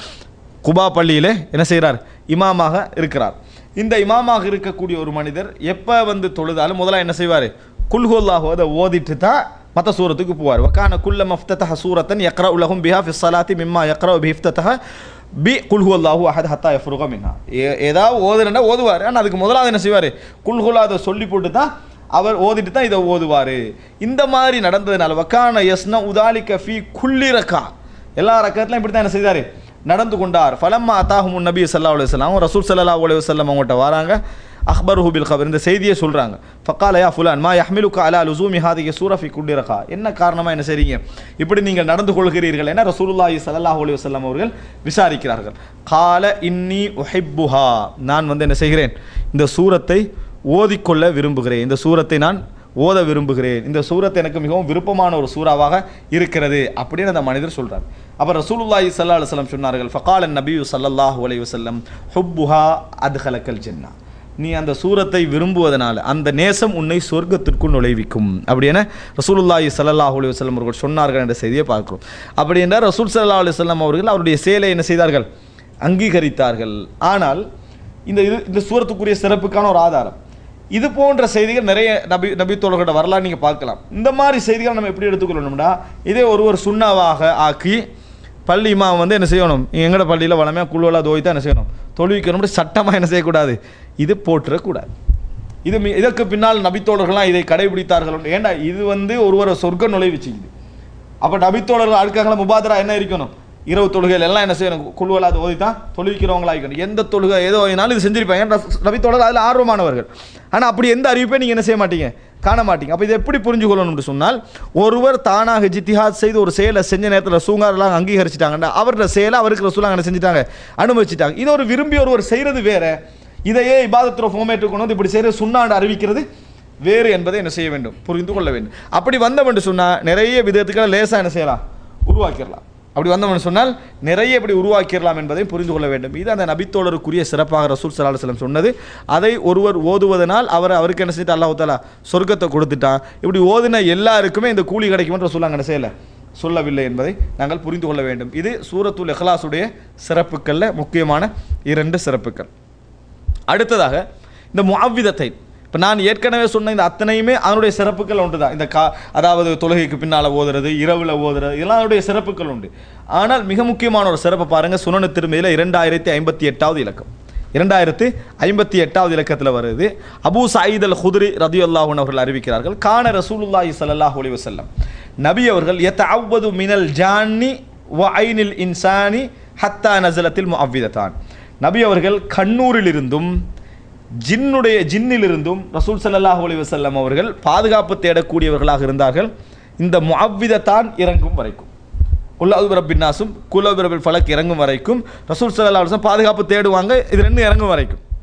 B: குபா பள்ளியில் என்ன செய்கிறார் இமாமாக இருக்கிறார் இந்த இமாமாக இருக்கக்கூடிய ஒரு மனிதர் எப்போ வந்து தொழுதாலும் முதல்ல என்ன செய்வார் குல்ஹுல்லாஹோ அதை ஓதிட்டு தான் மற்ற சூரத்துக்கு போவார் வக்கான குல்ல மஃப்தத்தஹ சூரத்தன் யக்ரா உலகம் பிஹா ஃபி ஸலாத்தி மிம்மா யக்ரா பி இஃப்தத்தஹ பி குல்ஹு அல்லாஹு அஹத் ஹத்தா யஃப்ருக மின்ஹா ஏ- ஏதாவது ஓதுனா ஓதுவார் ஆனால் அதுக்கு முதலாவது என்ன செய்வார் குல்ஹுல்லா அதை சொல்லி போட்டு தான் அவர் ஓதிட்டு தான் இதை ஓதுவார் இந்த மாதிரி நடந்ததுனால வக்கான யஸ்ன உதாலிக்க ஃபி குல்லி ரக்கா எல்லா ரக்கத்துலையும் இப்படி தான் என்ன செய்தார் நடந்து கொண்டார் ஃபலம்மா அத்தாஹும் நபி சல்லா அலி வல்லாம் ரசூல் சல்லா அலி வல்லம் அவங்கள்ட்ட வராங்க அக்பருஹு பில் கபர் இந்த செய்தியை சொல்கிறாங்க ஃபக்கால யா ஃபுலான் மா யஹ்மிலுக்கு அலா லுசூமி ஹாதிக சூரஃபி குண்டிரகா என்ன காரணமாக என்ன செய்றீங்க இப்படி நீங்கள் நடந்து கொள்கிறீர்கள் என ரசூலுல்லாஹி ஸல்லல்லாஹு அலைஹி வஸல்லம் அவர்கள் விசாரிக்கிறார்கள் கால இன்னி உஹிப்புஹா நான் வந்து என்ன செய்கிறேன் இந்த சூரத்தை ஓதிக்கொள்ள விரும்புகிறேன் இந்த சூரத்தை நான் ஓத விரும்புகிறேன் இந்த சூரத் எனக்கு மிகவும் விருப்பமான ஒரு சூறாவாக இருக்கிறது அப்படின்னு அந்த மனிதர் சொல்றார் அப்ப ரசூலுல்லாஹி ஸல்லல்லாஹு அலைஹி வஸல்லம் சொன்னார்கள் ஃபகால நபியு ஸல்லல்லாஹு அலைஹி வஸல்லம் ஹுப்புஹா அத்ஹலக்கல் ஜன்னா நீ அந்த சூரத்தை விரும்புவதனால அந்த நேசம் உன்னை சொர்க்கத்திற்குள் நுழைவிக்கும் அப்படி என ரசூலுல்லாஹி ஸல்லல்லாஹு அலைஹி வஸல்லம் அவர்கள் சொன்னார்கள் என்ற செய்தியை பார்க்கிறோம் அப்படி என்றால் ரசூல் ஸல்லல்லாஹு அலைஹி வஸல்லம் அவர்கள் அவருடைய செயலை என்ன செய்தார்கள் அங்கீகரித்தார்கள் ஆனால் இந்த இது இந்த சூரத்துக்குரிய சிறப்புக்கான ஒரு ஆதாரம் இது போன்ற செய்திகள் நிறைய நபி நபித்தோழர்களோட வரலாறு நீங்கள் பார்க்கலாம் இந்த மாதிரி செய்திகள் நம்ம எப்படி எடுத்துக்கொள்ளணும்னா இதே ஒருவர் சுண்ணாவாக ஆக்கி பள்ளி இமாம் வந்து என்ன செய்யணும் எங்கட பள்ளியில் வளமையாக குழுவெல்லாம் தோய் தான் என்ன செய்யணும் தொழுவிக்கணும் சட்டமாக என்ன செய்யக்கூடாது இது போட்டுறக்கூடாது இது மி- இதற்கு பின்னால் நபித்தோழர்கள்லாம் இதை கடைபிடித்தார்கள் ஏண்டா இது வந்து ஒருவரை சொர்க்க நுழைவிச்சுக்குது அப்போ நபித்தோழர்கள் அடுக்காங்களா முபாதரா என்ன இருக்கணும் இரவு தொழுகைகள் எல்லாம் என்ன செய்யணும் குழுவலாத ஓதி தான் தொழுவிக்கிறவங்களா இருக்கணும் எந்த தொழுகை ஏதோ ஓதினாலும் இது செஞ்சிருப்பாங்க ஏன்னா நபித்தோழர்கள் அதில் ஆர்வமானவர்கள் ஆனால் அப்படி எந்த அறிவிப்பை நீங்கள் என்ன செய்ய மாட்டீங்க காண மாட்டீங்க அப்போ இதை எப்படி புரிஞ்சு கொள்ளணும்னு சொன்னால் ஒருவர் தானாக ஜித்திஹாத் செய்து ஒரு செயலை செஞ்ச நேரத்தில் ரசூங்காரெல்லாம் அங்கீகரிச்சிட்டாங்கன்னா அவரோட செயலை அவருக்கு ரசூலாங்க என்ன செஞ்சிட்டாங்க அனுமதிச்சிட்டாங்க இது ஒரு விரும்பி ஒருவர் செய்கிறது வேற இதையே இபாதத்துற ஃபோமேட்டு கொண்டு வந்து இப்படி செய்கிறது சுண்ணாண்டு அறிவிக்கிறது வேறு என்பதை என்ன செய்ய வேண்டும் புரிந்து கொள்ள வேண்டும் அப்படி வந்தவன் சொன்னால் நிறைய விதத்துக்களை லேசாக என்ன செய்யலாம் உருவாக்கிடலாம் அப்படி வந்தவன் சொன்னால் நிறைய இப்படி உருவாக்கிடலாம் என்பதை புரிந்து கொள்ள வேண்டும் இது அந்த நபித்தோழருக்குரிய சிறப்பாக ரசூல் சல்லா செல்லம் சொன்னது அதை ஒருவர் ஓதுவதனால் அவர் அவருக்கு என்ன செய்து அல்லாஹ் தாலா சொர்க்கத்தை கொடுத்துட்டான் இப்படி ஓதின எல்லாருக்குமே இந்த கூலி கிடைக்கும்ன்ற சொல்லாங்க என்ன செய்யலை சொல்லவில்லை என்பதை நாங்கள் புரிந்து கொள்ள வேண்டும் இது சூரத்துல் இஹ்லாஸுடைய சிறப்புகளில் முக்கியமான இரண்டு சிறப்புகள் அடுத்ததாக இந்த முஅவ்விதத்தை இப்போ நான் ஏற்கனவே சொன்ன இந்த அத்தனையுமே அதனுடைய சிறப்புகள் உண்டு தான் இந்த கா அதாவது தொழுகைக்கு பின்னால் ஓதுறது இரவில் ஓதுறது இதெல்லாம் அதனுடைய சிறப்புகள் உண்டு ஆனால் மிக முக்கியமான ஒரு சிறப்பை பாருங்கள் சுனன திருமையில் இரண்டாயிரத்தி ஐம்பத்தி எட்டாவது இலக்கம் இரண்டாயிரத்து ஐம்பத்தி எட்டாவது இலக்கத்தில் வருது அபூ சயீத் அல் ஹுத்ரி ரதி அல்லாஹூன் அவர்கள் அறிவிக்கிறார்கள் கான ரசூலுல்லாஹி ஸல்லல்லாஹு அலைஹி வஸல்லம் நபி அவர்கள் யத்தஅவ்வது மினல் ஜான்னி வ ஐனில் இன்சானி ஹத்தா நஸலத்தில் முஅவ்விதத்தான் நபி அவர்கள் கண்ணூரிலிருந்தும் ஜின்னுடைய ஜின்னிலிருந்தும் ரசூல் ஸல்லல்லாஹு அலைஹி வஸல்லம் அவர்கள் பாதுகாப்பு தேடக்கூடியவர்களாக இருந்தார்கள் இந்த முஅவ்விதத்தான் இறங்கும் வரைக்கும் குல்லாது ரப்பின்னாசும் குல்லாது ரபில் ஃபலக் இறங்கும் வரைக்கும் ரசூல் ஸல்லல்லாஹு அலைஹி வஸல்லம் பாதுகாப்பு தேடுவாங்க இது ரெண்டும் இறங்கும் வரைக்கும்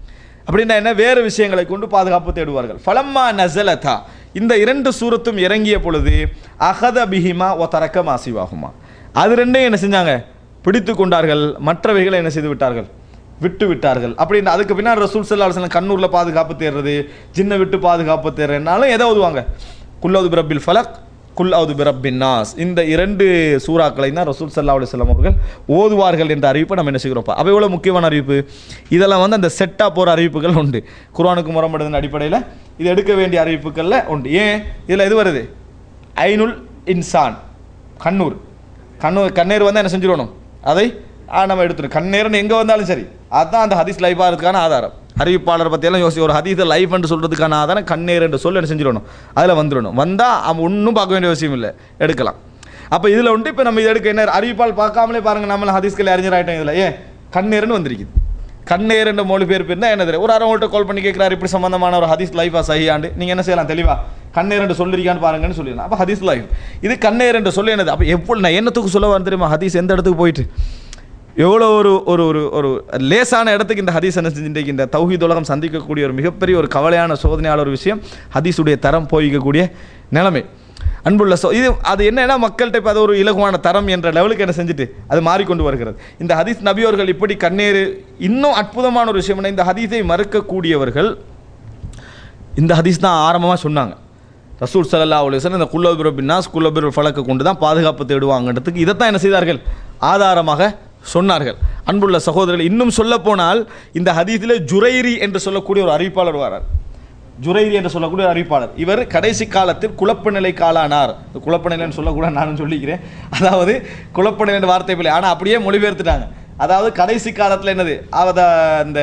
B: அப்படின்னா என்ன வேறு விஷயங்களை கொண்டு பாதுகாப்பு தேடுவார்கள் ஃபலம்மா நசலதா இந்த இரண்டு சூரத்தும் இறங்கிய பொழுது அகத பிஹிமா ஒ தரக்க மாசிவாகுமா அது ரெண்டையும் என்ன செஞ்சாங்க பிடித்து கொண்டார்கள் மற்றவைகளை என்ன செய்து விட்டார்கள் விட்டு விட்டார்கள் அப்படின்னு அதுக்கு பின்னாடி ரசூல் சல்லா அலுவலம் கண்ணூரில் பாதுகாப்பு தேடுறது ஜின்னை விட்டு பாதுகாப்பு தேடுறதுனாலும் எதை ஓதுவாங்க குல்லவுது பிரபில் ஃபலக் குல் அவுது பிரபின் நாஸ் இந்த இரண்டு சூறாக்களை தான் ரசூல் சல்லா அலுவலம் அவர்கள் ஓதுவார்கள் என்ற அறிவிப்பை நம்ம என்ன செய்கிறோம் அப்போ எவ்வளோ முக்கியமான அறிவிப்பு இதெல்லாம் வந்து அந்த செட்டாக போகிற அறிவிப்புகள் உண்டு குர்ஆனுக்கு முரண்படுதன் அடிப்படையில் இது எடுக்க வேண்டிய அறிவிப்புகளில் உண்டு ஏன் இதில் எது வருது ஐனுல் இன்சான் கண்ணூர் கண்ணூர் கண்ணீர் வந்து என்ன செஞ்சிடணும் அதை ஆ, நம்ம எடுத்துடும் கண்ணீர்னு எங்கே வந்தாலும் சரி அதுதான் அந்த ஹதீஸ் லைஃபாக இருக்கிறதுக்கான ஆதாரம் அறிவிப்பாளர் பற்றியெல்லாம் யோசி ஒரு ஹதீஸை லைஃப் என்று சொல்கிறதுக்கான ஆதாரம் கண்ணீர் என்று சொல்லி என்ன செஞ்சிடணும் அதில் வந்துடணும் வந்தால் அவன் ஒன்றும் பார்க்க வேண்டிய அவசியம் இல்லை எடுக்கலாம் அப்போ இதில் வந்து இப்போ நம்ம இதை எடுக்க என்ன அறிவிப்பால் பார்க்காமலே பாருங்கள் நம்மள ஹதீஸ்கள் அறிஞர் ஆகிட்டோம் இதில் ஏன் கண்ணீர்னு வந்திருக்குது கண்ணேர் என்ற மொழி பேர் இருந்தால் என்ன தெரியும் ஒரு அரை உங்கள்கிட்ட கால் பண்ணி கேட்குறாரு இப்படி சம்பந்தமான ஒரு ஹதீஸ் லைஃபா சஹியாண்டு நீங்கள் என்ன செய்யலாம் தெளிவா கண்ணேர் என்று சொல்லிருக்கான்னு பாருங்கன்னு சொல்லிடலாம் அப்போ ஹதீஸ் லைஃப் இது கண்ணேர் என்று சொல்லி என்னது அப்போ எப்போ நான் என்னத்துக்கு சொல்ல வரேன் தெரியுமா ஹதீஸ் எந்த இடத்துக்கு போயிட்டு எவ்வளோ ஒரு ஒரு ஒரு ஒரு லேசான இடத்துக்கு இந்த ஹதீஸ் என்ன செஞ்சுட்டு இந்த தௌஹீத் உலகம் சந்திக்கக்கூடிய ஒரு மிகப்பெரிய ஒரு கவலையான சோதனையான ஒரு விஷயம் ஹதீஸுடைய தரம் போய்க்கக்கூடிய நிலைமை அன்புள்ள சோ இது அது என்னன்னா மக்கள்கிட்ட இப்போ அது ஒரு இலகுவான தரம் என்ற லெவலுக்கு என்ன செஞ்சுட்டு அது மாறிக்கொண்டு வருகிறது இந்த ஹதீஸ் நபியவர்கள் இப்படி கண்ணீர் இன்னும் அற்புதமான ஒரு விஷயம் என்ன இந்த ஹதீஸை மறுக்கக்கூடியவர்கள் இந்த ஹதீஸ் தான் ஆரம்பமாக சொன்னாங்க ரசூல் சல்லா அலுவலம் இந்த குல்லபிர் பின்னாஸ் குல்லபிர் ஃபலக்கை கொண்டு தான் பாதுகாப்பு தேடுவாங்கன்றதுக்கு இதைத்தான் என்ன செய்தார்கள் ஆதாரமாக சொன்னார்கள் அன்புள்ள சகோதரர்கள் இன்னும் சொல்ல போனால் இந்த ஹதீஸில் ஜுரைரி என்று சொல்லக்கூடிய ஒரு அறிவிப்பாளர் வரார் ஜுரைரி என்று சொல்லக்கூடிய ஒரு அறிவிப்பாளர் இவர் கடைசி காலத்தில் குழப்ப நிலை காலானார் இந்த குழப்ப நிலைன்னு சொல்லக்கூட நானும் சொல்லிக்கிறேன் அதாவது குழப்ப நிலை வார்த்தை பிள்ளை ஆனால் அப்படியே மொழிபெயர்த்துட்டாங்க அதாவது கடைசி காலத்தில் என்னது அத அந்த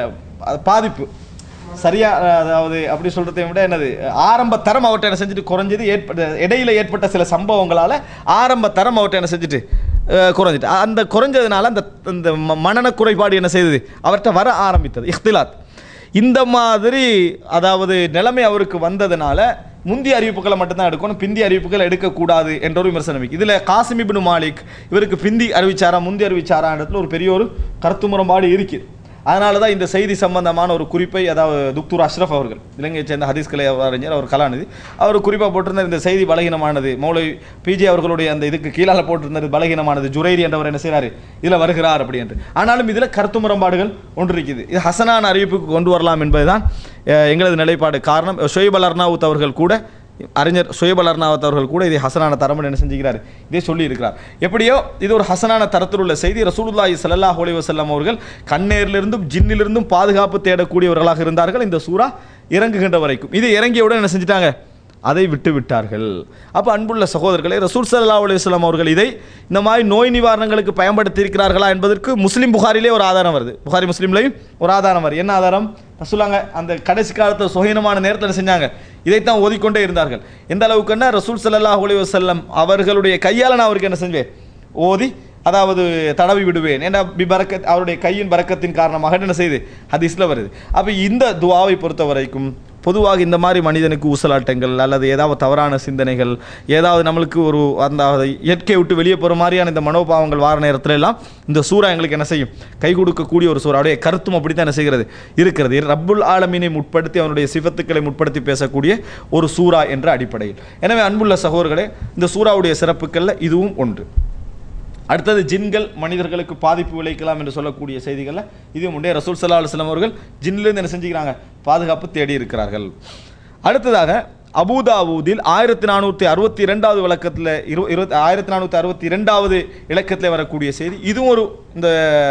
B: பாதிப்பு சரியா அதாவது அப்படி சொல்றதை விட என்னது ஆரம்ப தரம் அவர்கிட்ட என்ன செஞ்சுட்டு குறைஞ்சது ஏற்பட்ட இடையில ஏற்பட்ட சில சம்பவங்களால ஆரம்ப தரம் அவர்கிட்ட என்ன செஞ்சுட்டு அஹ், குறைஞ்சிட்டு அந்த குறைஞ்சதுனால அந்த இந்த ம- மனன குறைபாடு என்ன செய்தது அவர்கிட்ட வர ஆரம்பித்தது இஃப்திலாத் இந்த மாதிரி அதாவது நிலைமை அவருக்கு வந்ததுனால முந்தைய அறிவிப்புகளை மட்டும்தான் எடுக்கணும் பிந்தி அறிவிப்புகள் எடுக்கக்கூடாது என்ற ஒரு விமர்சனம் இருக்கு. இதுல காசிம் இப்னு மாலிக் இவருக்கு பிந்தி அறிவிச்சாரா முந்தி அறிவிச்சாரா இடத்துல ஒரு பெரிய ஒரு கருத்து முரண்பாடு இருக்குது அதனால தான் இந்த செய்தி சம்பந்தமான ஒரு குறிப்பை அதாவது துக்தூர் அஷ்ரஃப் அவர்கள் இலங்கையைச் சேர்ந்த ஹதீஸ் கலை அறிஞர் அவர் கலாநிதி அவர் குறிப்பாக போட்டிருந்த இந்த செய்தி பலகீனமானது மௌலை பிஜே அவர்களுடைய அந்த இதுக்கு கீழால போட்டிருந்தது பலகீனமானது ஜுரைரி என்றவர் என்ன செய்றாரு இதில் வருகிறார் அப்படி என்று ஆனாலும் இதில் கருத்து முரண்பாடுகள் ஒன்று இருக்குது இது ஹசனான அறிவிப்புக்கு கொண்டு வரலாம் என்பதுதான் அஹ், எங்களது நிலைப்பாடு காரணம் ஷொய்ப் அல் அர்னாவுத் அவர்கள் கூட அறிஞர் சுயப் அல் அர்னாவத் அவர்கள் கூட இதை ஹசனான தரம் என்ன செஞ்சுக்கிறார் இதே சொல்லி இருக்கிறார் எப்படியோ இது ஒரு ஹசனான தரத்தில் உள்ள செய்தி ரசூலுல்லாஹி ஸல்லல்லாஹு அலைஹி வஸல்லம் அவர்கள் கண்ணேரிலிருந்தும் ஜின்னிலிருந்தும் பாதுகாப்பு தேடக்கூடியவர்களாக இருந்தார்கள் இந்த சூரா இறங்குகின்ற வரைக்கும் இது இறங்கியவுடன் என்ன செஞ்சிட்டாங்க அதை விட்டு விட்டார்கள் அப்போ அன்புள்ள சகோதரர்களே ரசூல் சல்லா அலுவலாம் அவர்கள் இதை இந்த மாதிரி நோய் நிவாரணங்களுக்கு பயன்படுத்தி இருக்கிறார்களா என்பதற்கு முஸ்லீம் புகாரிலே ஒரு ஆதாரம் வருது புகாரி முஸ்லீம்லையும் ஒரு ஆதாரம் வருது என்ன ஆதாரம் ரசூலாங்க அந்த கடைசி காலத்தில் சுகீனமான நேரத்தில் என்ன செஞ்சாங்க இதைத்தான் ஓதிக்கொண்டே இருந்தார்கள் எந்த அளவுக்குன்னா ரசூல் சல்லல்லாஹு அலைஹி வஸல்லம் அவர்களுடைய கையால் நான் அவருக்கு என்ன செஞ்சேன் ஓதி அதாவது தடவி விடுவேன் ஏன்னா பி பரக்கத் அவருடைய கையின் பரக்கத்தின் காரணமாக என்ன செய்யுது ஹதீஸில் வருது அப்போ இந்த துவாவை பொறுத்த வரைக்கும் பொதுவாக இந்த மாதிரி மனிதனுக்கு ஊசலாட்டங்கள் அல்லது ஏதாவது தவறான சிந்தனைகள் ஏதாவது நம்மளுக்கு ஒரு அந்த இயற்கையை விட்டு வெளியே போகிற மாதிரியான இந்த மனோபாவங்கள் வார நேரத்துல எல்லாம் இந்த சூறா எங்களுக்கு என்ன செய்யும் கை கொடுக்கக்கூடிய ஒரு சூறா அவருடைய கருத்தும் அப்படி தான் என்ன செய்கிறது இருக்கிறது ரப்புல் ஆலமீனை முற்படுத்தி அவனுடைய சிவத்துக்களை முற்படுத்தி பேசக்கூடிய ஒரு சூறா என்ற அடிப்படையில் எனவே அன்புள்ள சகோதரர்களே இந்த சூறாவுடைய சிறப்புகளில் இதுவும் ஒன்று அடுத்தது ஜின்கள் மனிதர்களுக்கு பாதிப்பு விளைக்கலாம் என்று சொல்லக்கூடிய செய்திகளில் இதுவும் உண்டே ரசூல் சல்லா அலுவலம் அவர்கள் ஜின்லேருந்து என்ன செஞ்சுக்கிறாங்க பாதுகாப்பு தேடி இருக்கிறார்கள் அடுத்ததாக அபூதாவூதில் ஆயிரத்தி நானூற்றி அறுபத்தி இரண்டாவது விளக்கத்தில் இரு இருபத்தி ஆயிரத்தி நானூற்றி அறுபத்தி இரண்டாவது இலக்கத்தில் வரக்கூடிய செய்தி இதுவும் ஒரு இந்த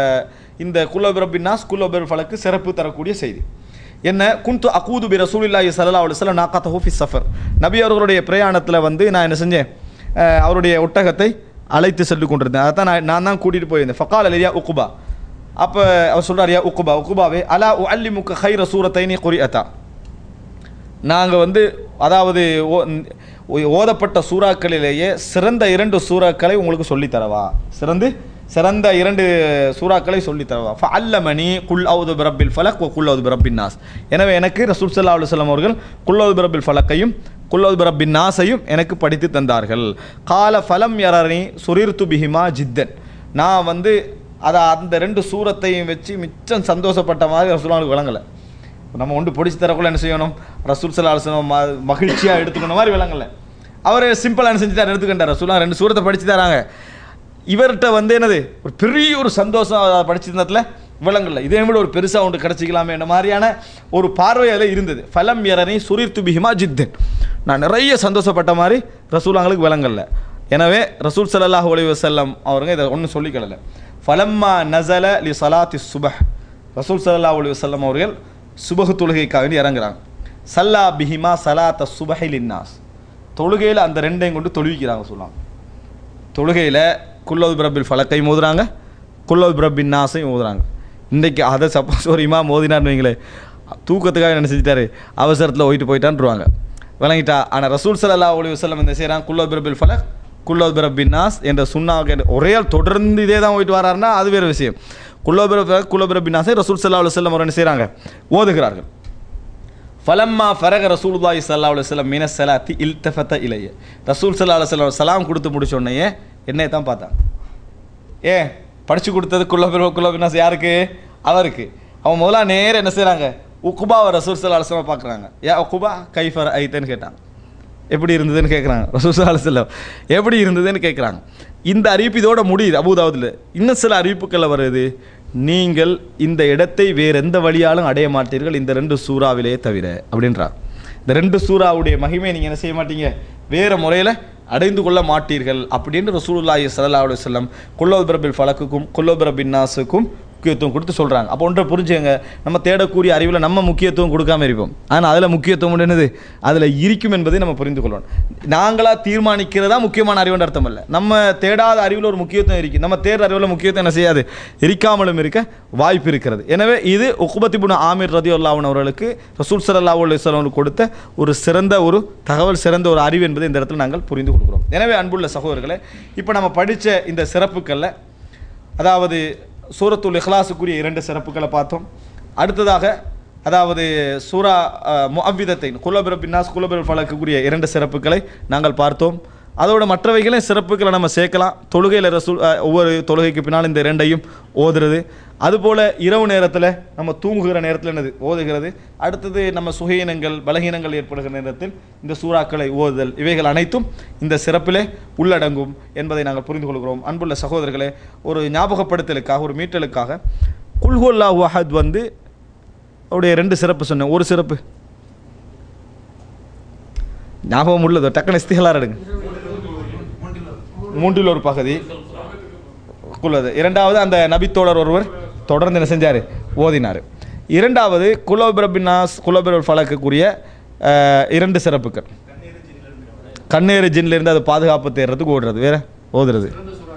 B: இந்த குல்லபிரபின்னாஸ் குல்லபிர் ஃபலக்கு சிறப்பு தரக்கூடிய செய்தி என்ன குந்து அகூது பி ரசூலில்லாஹி ஸல்லல்லாஹு அலைஹி வஸல்லம் நாகத்தஹு ஃபி சஃபர் நபி அவர்களுடைய பிரயாணத்தில் வந்து நான் என்ன செஞ்சேன் அஹ், அவருடைய ஒட்டகத்தை அழைத்து சென்று கொண்டிருந்தேன் அதான் நான் நான் தான் கூட்டிகிட்டு போயிருந்தேன் ஃபகால் அலியா உக்குபா அப்போ அவர் சொல்றார் யா உக்குபா உக்குபாவே அலா உ அல்லி முக்க ஹைர சூரத்தைனி குறியத்தா நாங்கள் வந்து அதாவது ஓ- ஓ- ஓதப்பட்ட சூறாக்களிலேயே சிறந்த இரண்டு சூறாக்களை உங்களுக்கு சொல்லித் தரவா சிறந்து சிறந்த இரண்டு சூறாக்களை சொல்லித் தரவா ஃப அல்லமணி குல் அவுது பிரபில் ஃபலக் ஓ குல் அவுது பிரபின் நாஸ் எனவே எனக்கு ரசூல் சல்லா அலுவலம் அவர்கள் குல் அவுது பிரபில் ஃபலக்கையும் குல் அவுது பிரபின் நாஸையும் எனக்கு படித்து தந்தார்கள் கால ஃபலம் யரனி சுரீர்த்து பிஹிமா ஜித்தன் நான் வந்து அதை அந்த ரெண்டு சூரத்தையும் வச்சு மிச்சம் சந்தோஷப்பட்ட மாதிரி ரசூலாவுக்கு விளங்கலை நம்ம ஒன்று பிடிச்சி தரக்குள்ள என்ன செய்யணும் ரசூல் சல்லா அலுவலம் மகிழ்ச்சியாக எடுத்துக்கணும் மாதிரி விளங்கல அவர் சிம்பிளாக செஞ்சுட்டார் எடுத்துக்கிட்டார் ரசூலா ரெண்டு சூரத்தை படிச்சு தராங்க இவர்கிட்ட வந்து என்னது ஒரு பெரிய ஒரு சந்தோஷம் அதை படிச்சிருந்ததுல விளங்கல இதே விட ஒரு பெருசாக ஒன்று கிடச்சிக்கலாமே என்ற மாதிரியான ஒரு பார்வை அதில் இருந்தது ஃபலம் எரனை சுரீர்த்து பிஹிமா ஜித்தன் நான் நிறைய சந்தோஷப்பட்ட மாதிரி ரசூலாங்களுக்கு விளங்கல எனவே ரசூல் ஸல்லல்லாஹு அலைஹி வஸல்லம் அவருங்க இதை ஒன்றும் சொல்லிக்கல ஃபலம்மா நசல லி சலாத்தி சுபஹ் ரசூல் ஸல்லல்லாஹு அலைஹி வஸல்லம் அவர்கள் சுபஹ் தொழுகைக்காக வேண்டி இறங்குறாங்க சல்லா பிஹிமா சலாத்த சுபஹி லின்னாஸ் தொழுகையில் அந்த ரெண்டையும் கொண்டு தொழுவிக்கிறாங்க சொல்லலாம் தொழுகையில் குல்லோத் பிரபில் ஃபலக்கை மோதுறாங்க குல்லோத் பிரபின் நாசையும் மோதுறாங்க இன்றைக்கி அதை சப்போஸ் ஒரு இமாம் மோதினார்னு வைங்களேன் தூக்கத்துக்காக என்ன செஞ்சிட்டாரு அவசரத்தில் ஓயிட்டு போயிட்டான்ருவாங்க விளங்கிட்டா ஆனால் ரசூல் ஸல்லல்லாஹு அலைஹி வஸல்லம் இந்த செய்கிறாங்க குல்லோத் பிரபில் ஃபலக் குல்லோத் பிரபின் நாஸ் என்ற சுண்ணாக ஒரே ஆள் தொடர்ந்து இதே தான் போயிட்டு வராருன்னா அது வேறு விஷயம் குல்லோபிர குல்லோபிர பின்னாசை ரசூல் ஸல்லல்லாஹு அலைஹி வஸல்லம் அவர் என்ன செய்கிறாங்க ஓதுகிறார்கள் ஃபலம்மா ஃபரக ரசூலுல்லாஹி ஸல்லல்லாஹு அலைஹி வஸல்லம் மின ஸலாத்தி இல்தஃபத இலைய ரசூல் ஸல்லல்லாஹு அலைஹி வஸல்லம் சலாம் கொடுத்து முடிச்ச உடனே என்னைய தான் பார்த்தான் ஏ படிச்சு கொடுத்தது குல்லபிர குல்லபினாஸ் யாருக்கு அவருக்கு அவன் முதல்ல நேர என்ன செய்கிறாங்க உக்குபாவை ரசூல் ஸல்லல்லாஹு அலைஹி வஸல்லம் பார்க்குறாங்க ஏ உக்குபா கைஃபர் ஐத்தன்னு கேட்டாங்க எப்படி இருந்ததுன்னு கேட்குறாங்க ரசூல் ஸல்லல்லாஹு அலைஹி வஸல்லம் எப்படி இருந்ததுன்னு கேட்குறாங்க இந்த அறிவிப்பு இதோட முடியுது அபுதாவுதில் இன்னும் சில அறிவிப்புகளில் வருது நீங்கள் இந்த இடத்தை வேறு எந்த வழியாலும் அடைய மாட்டீர்கள் இந்த ரெண்டு சூறாவிலே தவிர அப்படின்றார் இந்த ரெண்டு சூறாவுடைய மகிமை நீங்கள் என்ன செய்ய மாட்டீங்க வேறு முறையில் அடைந்து கொள்ள மாட்டீர்கள் அப்படின்னு ரசூலுல்லாஹி ஸல்லல்லாஹு அலைஹி வஸல்லம் குல்லோத் பிரபில் ஃபலக்குக்கும் குல்லோத் பிரபின் நாஸுக்கும் முக்கியத்துவம் கொடுத்து சொல்கிறாங்க அப்போ ஒன்றை புரிஞ்சுங்க நம்ம தேடக்கூடிய அறிவில் நம்ம முக்கியத்துவம் கொடுக்காம இருப்போம் ஆனால் அதில் முக்கியத்துவம் என்னது அதில் இருக்கும் என்பதை நம்ம புரிந்து கொள்ளணும் நாங்களாக தீர்மானிக்கிறதா முக்கியமான அறிவுன்ற அர்த்தம் இல்லை நம்ம தேடாத அறிவில் ஒரு முக்கியத்துவம் இருக்குது நம்ம தேடுற அறிவில் முக்கியத்துவம் என்ன செய்யாது இருக்காமலும் இருக்க வாய்ப்பு இருக்கிறது எனவே இது உக்குபத்திபுன் ஆமீர் ரதி அல்லாவன் அவர்களுக்கு ரசூல் சல்லா அலுவலம் கொடுத்த ஒரு சிறந்த ஒரு தகவல் சிறந்த ஒரு அறிவு என்பதை இந்த இடத்துல நாங்கள் புரிந்து கொள்கிறோம் எனவே அன்புள்ள சகோதரர்களே இப்போ நம்ம படித்த இந்த சிறப்புகளில் அதாவது சூரத்துல் இஹ்லாஸுக்குரிய இரண்டு சிறப்புகளை பார்த்தோம் அடுத்ததாக அதாவது சூரா முஅவ்விதத்தை குலபிர பின்னாஸ் குலபிர ஃபலக்குரிய இரண்டு சிறப்புகளை நாங்கள் பார்த்தோம் அதோட மற்றவைகளையும் சிறப்புகளை நம்ம சேர்க்கலாம் தொழுகையில் ரசூல் அஹ், ஒவ்வொரு தொழுகைக்கு பின்னால் இந்த இரண்டையும் ஓதுறது அதுபோல் இரவு நேரத்தில் நம்ம தூங்குகிற நேரத்தில் என்னது ஓதுகிறது அடுத்தது நம்ம சுகையினங்கள் பலகீனங்கள் ஏற்படுகிற நேரத்தில் இந்த சூறாக்களை ஓதுதல் இவைகள் அனைத்தும் இந்த சிறப்பிலே உள்ளடங்கும் என்பதை நாங்கள் புரிந்து கொள்கிறோம் அன்புள்ள சகோதரர்களே ஒரு ஞாபகப்படுத்தலுக்காக ஒரு மீட்டலுக்காக குல்ஹுல்லா வஹத் வந்து அவருடைய ரெண்டு சிறப்பு சொன்னேன் ஒரு சிறப்பு ஞாபகம் உள்ளது டக்குன்னு இஸ்திகலார் எடுங்க மூன்றில் ஒரு பகுதி குலது இரண்டாவது அந்த நபித்தோழர் ஒருவர் தொடர்ந்து என்ன செஞ்சார் ஓதினார் இரண்டாவது குலோபிரபினாஸ் குலோபிரல் ஃபலக்குரிய அஹ், இரண்டு சிறப்புகள் கண்ணீர் ஜின்லேருந்து அது பாதுகாப்பு தேடுறதுக்கு ஓடுறது வேற ஓதுறது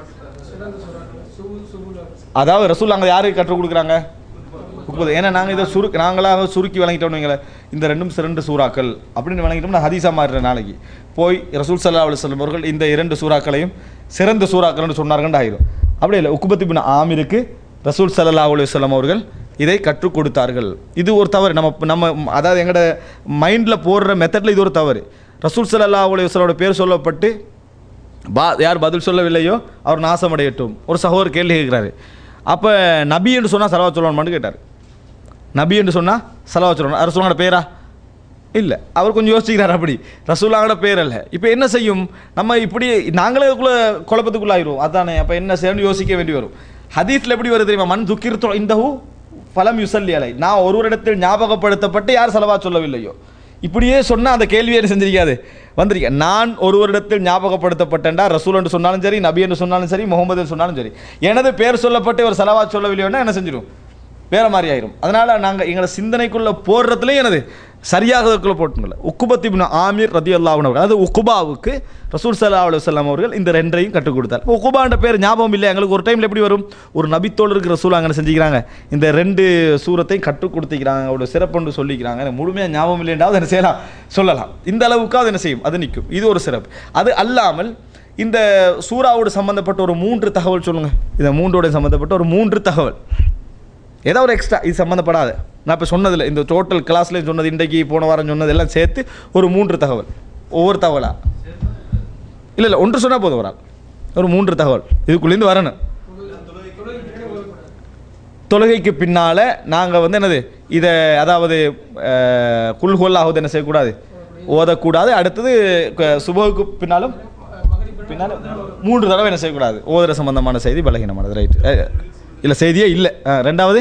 B: அதாவது ரசூல் அங்கே யாருக்கு கற்றுக் கொடுக்குறாங்க முப்பது ஏன்னா நாங்கள் இதை சுருக்கு நாங்களாக சுருக்கி வழங்கிட்டோம்னு வைங்களேன் இந்த ரெண்டும் சிறண்டு சூறாக்கள் அப்படின்னு வழங்கிட்டோம்னா ஹதீஸா மாறுற நாளைக்கு போய் ரசூல் சல்லா அலுவலம் அவர்கள் இந்த இரண்டு சூறாக்களையும் சிறந்த சூறாக்கள்னு சொன்னார்கள் ஆயிரும் அப்படி இல்லை உக்குபத்தி பின் ஆமிருக்கு ரசூல் சல்லா அலுவலம் அவர்கள் இதை கற்றுக் கொடுத்தார்கள் இது ஒரு தவறு நம்ம நம்ம அதாவது எங்களோட மைண்டில் போடுற மெத்தடில் இது ஒரு தவறு ரசூல் சல்லா அலுவலோட பேர் சொல்லப்பட்டு பா யார் பதில் சொல்லவில்லையோ அவர் நாசமடையட்டும் ஒரு சகோதரர் கேள்வி கேட்குறாரு அப்போ நபி என்று சொன்னால் செலவா சொல்லணுமான்னு கேட்டார் நபி என்று சொன்னால் செலவா சொல்லணும் ரசூலாவோட பேரா இல்லை அவர் கொஞ்சம் யோசிக்கிறார் அப்படி ரசூலாவோட பேர் அல்ல இப்போ என்ன செய்யும் நம்ம இப்படி நாங்களே இதுக்குள்ள குழப்பத்துக்குள்ள ஆயிடுவோம் அதானே அப்போ என்ன செய்யணும்னு யோசிக்க வேண்டி வரும் ஹதீஸில் எப்படி வருது தெரியுமா மண் துக்கிர்த்தோ இந்தஹூ ஃபலம் யுசல்லி அலை நான் ஒருவரிடத்தில் ஞாபகப்படுத்தப்பட்டு யார் செலவா சொல்லவில்லையோ இப்படியே சொன்னால் அந்த கேள்வியை என்ன செஞ்சிருக்காது வந்திருக்க நான் ஒருவரிடத்தில் ஞாபகப்படுத்தப்பட்டேன்டா ரசூல் என்று சொன்னாலும் சரி நபி என்று சொன்னாலும் சரி முகமது என்று சொன்னாலும் சரி எனது பேர் சொல்லப்பட்டு ஒரு செலவா சொல்லவில்லையோன்னா என்ன செஞ்சிடும் வேற மாதிரி ஆயிரும் அதனால நாங்கள் எங்களை சிந்தனைக்குள்ள போடுறதுலேயே எனது சரியாக அதுக்குள்ள போட்டுங்கள உக்குபத்தி பின் ஆமீர் ரதி அல்லாஹன் அவர்கள் அதாவது உக்குபாவுக்கு ரசூல் சல்லா அலுவலாம் அவர்கள் இந்த ரெண்டையும் கற்றுக் கொடுத்தார் இப்போ உக்குபான்ற பேர் ஞாபகம் இல்லை எங்களுக்கு ஒரு டைமில் எப்படி வரும் ஒரு நபித்தோழருக்கு ரசூல் அங்கே செஞ்சுக்கிறாங்க இந்த ரெண்டு சூரத்தையும் கற்றுக் கொடுத்துக்கிறாங்க அவரோட சிறப்புன்னு சொல்லிக்கிறாங்க எனக்கு முழுமையாக ஞாபகம் இல்லைன்றாவது என்ன செய்யலாம் சொல்லலாம் இந்த அளவுக்கு அது என்ன செய்யும் அது நிற்கும் இது ஒரு சிறப்பு அது அல்லாமல் இந்த சூறாவோடு சம்மந்தப்பட்ட ஒரு மூன்று தகவல் சொல்லுங்கள் இந்த மூன்றோட சம்மந்தப்பட்ட ஒரு மூன்று தகவல் ஏதோ ஒரு எக்ஸ்ட்ரா இது சம்மந்தப்படாது நான் இப்போ சொன்னதில்ல இந்த டோட்டல் கிளாஸ்லேயும் சொன்னது இன்றைக்கு போன வாரம் சொன்னது எல்லாம் சேர்த்து ஒரு மூன்று தகவல் ஒவ்வொரு தகவலா இல்லை இல்லை ஒன்று சொன்னால் போதும் ஒரு ஆள் ஒரு மூன்று தகவல் இதுக்குள்ளேருந்து வரணும் தொழுகைக்கு பின்னால் நாங்கள் வந்து என்னது இதை அதாவது அஹ், குல் ஹுவல்லாஹுத் என்ன செய்யக்கூடாது ஓதக்கூடாது அடுத்தது க- சுபஹுக்கு பின்னாலும் பின்னால் மூன்று தடவை என்ன செய்யக்கூடாது ஓதுற சம்பந்தமான செய்தி பலகீனமானது ரைட் இல்லை செய்தியே இல்லை அஹ், ரெண்டாவது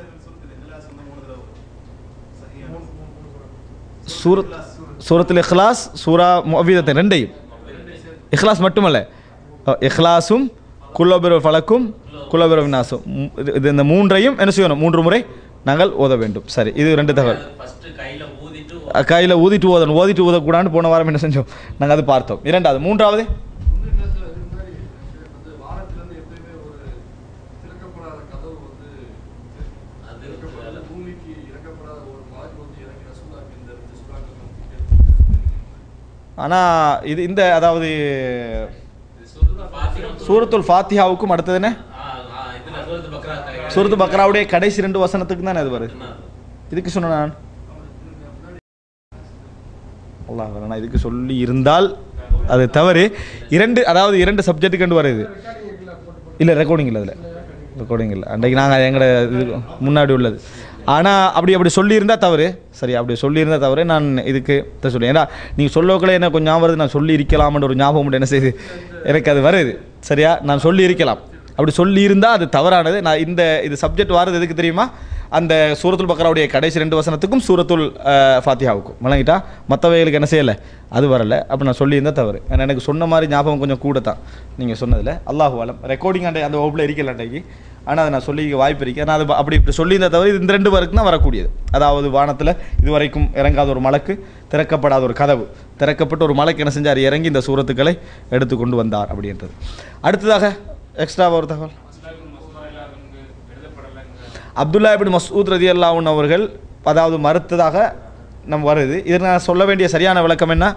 B: சூரத் சூரத்தில் இஹ்லாஸ் சூரா முவிதத்தை ரெண்டையும் இஹ்லாஸ் மட்டுமல்ல அஹ், இஹ்லாஸும் குல்லோபிர ஃபலக்கும் குல்லோபிர விநாசம் மு- இது- இது இந்த மூன்றையும் என்ன செய்யணும் மூன்று முறை நாங்கள் ஓத வேண்டும் சரி இது ரெண்டு தகவல்
C: ஃபர்ஸ்ட் கையில ஊதிட்டு
B: அஹ், கையில் ஊதிட்டு ஓதணும் ஓதிட்டு ஊதக்கூடாதுன்னு போன வாரம் என்ன செஞ்சோம் நாங்கள் அது பார்த்தோம் இரண்டாவது மூன்றாவது
D: வானத்திலிருந்து எப்பயுமே ஒரு திறக்கப்படாத கதவு வந்து
C: அது
D: திறக்கப்படாத பூமிக்கு இறக்கப்படாத ஒரு மாதிரி வந்து இறங்கி ரசூலாக்கு இந்த ரெண்டு சுறாக்கள்
B: ஆனால் இது இந்த அதாவது சூரத்துல் ஃபாத்திஹாவுக்கும் அடுத்தது என்ன
C: இதுல சூரத்து பக்ரா
B: சூரத்து பக்ராவுடைய கடைசி ரெண்டு வசனத்துக்கு தானே அது வருது இதுக்கு சொன்னேன் நான் அல்லாஹ் நான் இதுக்கு சொல்லி இருந்தால் அது தவறு இரண்டு அதாவது இரண்டு சப்ஜெக்ட்டுக்கு கண்டு வருது இல்லை ரெக்கார்டிங் இல்லை அதில் ரெக்கார்டிங் இல்லை அன்றைக்கு நாங்கள் எங்களோட இது முன்னாடி உள்ளது ஆனால் அப்படி அப்படி சொல்லியிருந்தா தவறு சரி அப்படி சொல்லியிருந்தா தவறு நான் இதுக்கு தான் சொல்லுவேன் ஏன்னா நீங்கள் சொல்லக்குள்ள என்ன கொஞ்சம் ஞாபகம் வருது நான் சொல்லி இருக்கலாம்ன்ற ஒரு ஞாபகம் மட்டும் என்ன செய்யுது எனக்கு அது வருது சரியா நான் சொல்லி இருக்கலாம் அப்படி சொல்லியிருந்தால் அது தவறானது நான் இந்த இது சப்ஜெக்ட் வாரது எதுக்கு தெரியுமா அந்த சூரத்துல் பக்ராவுடைய கடைசி ரெண்டு வசனத்துக்கும் சூரத்துல் அஹ், ஃபாத்திஹாவுக்கும் விளங்கிட்டா மற்றவைகளுக்கு என்ன செய்யலை அது வரல அப்போ நான் சொல்லியிருந்தா தவறு ஏன்னா எனக்கு சொன்ன மாதிரி ஞாபகம் கொஞ்சம் கூட தான் நீங்கள் சொன்னதில் அல்லாஹு அலம் ரெக்கார்டிங் அண்டை அந்த வகுப்பில் இருக்கல அன்றைக்கு ஆனால் அதை நான் சொல்லி வாய்ப்பு இருக்கு ஆனால் அது ப- அப்படி இப்படி சொல்லியிருந்தா தவிர இது இந்த ரெண்டு வரைக்கும் தான் வரக்கூடியது அதாவது வானத்தில் இதுவரைக்கும் இறங்காத ஒரு மலக்கு திறக்கப்படாத ஒரு கதவு திறக்கப்பட்ட ஒரு மலைக்கு என்ன செஞ்சார் இறங்கி இந்த சூரத்துக்களை எடுத்து கொண்டு வந்தார் அப்படின்றது அடுத்ததாக எக்ஸ்ட்ரா ஒரு தகவல் அப்துல்லா இபின் மசூத் ரதி அல்லாவுன் அவர்கள் அதாவது மறுத்ததாக நம்ம வருது இதற்கு நான் சொல்ல வேண்டிய சரியான விளக்கம் என்ன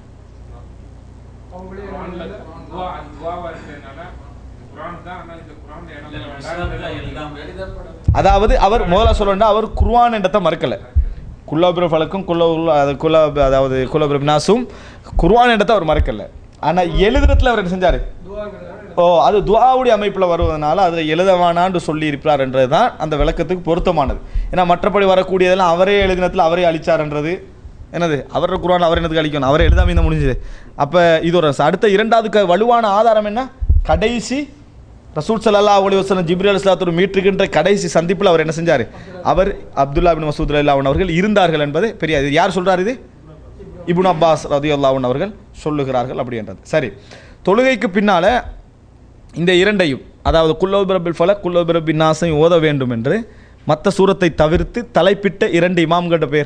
B: அதாவது அவர் முதல்ல சொல்லணும்னா அவர் குர்ஆன் என்றதை மறுக்கலை குல்லாபிர ஃபலக்கும் குல்ல அது குல்லா அதாவது குல்லாபிர நாசும் குர்ஆன் என்றதை அவர் மறுக்கலை ஆனால் எழுதுறதுல அவர் என்ன செஞ்சார் ஓ அது துஆவுடைய அமைப்பில் வருவதனால அதில் எழுதவானான்னு சொல்லி இருக்கிறார் என்றது தான் அந்த விளக்கத்துக்கு பொருத்தமானது ஏன்னா மற்றபடி வரக்கூடியதெல்லாம் அவரே எழுதினத்தில் அவரே அழிச்சார்ன்றது என்னது அவரோட குர்ஆன் அவர் என்னதுக்கு அழிக்கணும் அவரே எழுதாம இந்த முடிஞ்சது அப்போ இது ஒரு அடுத்த இரண்டாவது க- வலுவான ஆதாரம் என்ன கடைசி ரசூல் ஸல்லல்லாஹு அலைஹி வஸல்லம் ஜிப்ரி அலைஹிஸ்ஸலாத்தோடு மீட்டுகின்ற கடைசி சந்திப்பில் அவர் என்ன செஞ்சார் அவர் அப்துல்லா பின் மசூத் அல்லாஹ் அவர்கள் இருந்தார்கள் என்பது பெரிய இது யார் சொல்றார் இது இப்னு அப்பாஸ் ரதியுல்லாஹன் அவர்கள் சொல்லுகிறார்கள் அப்படின்றது சரி தொழுகைக்கு பின்னால இந்த இரண்டையும் அதாவது குல்லோபிரபில் ஃபல குல்லோபிரபின் நாசையும் ஓத வேண்டும் என்று மற்ற சூரத்தை தவிர்த்து தலைப்பிட்ட இரண்டு இமாம்கிட்ட பேர்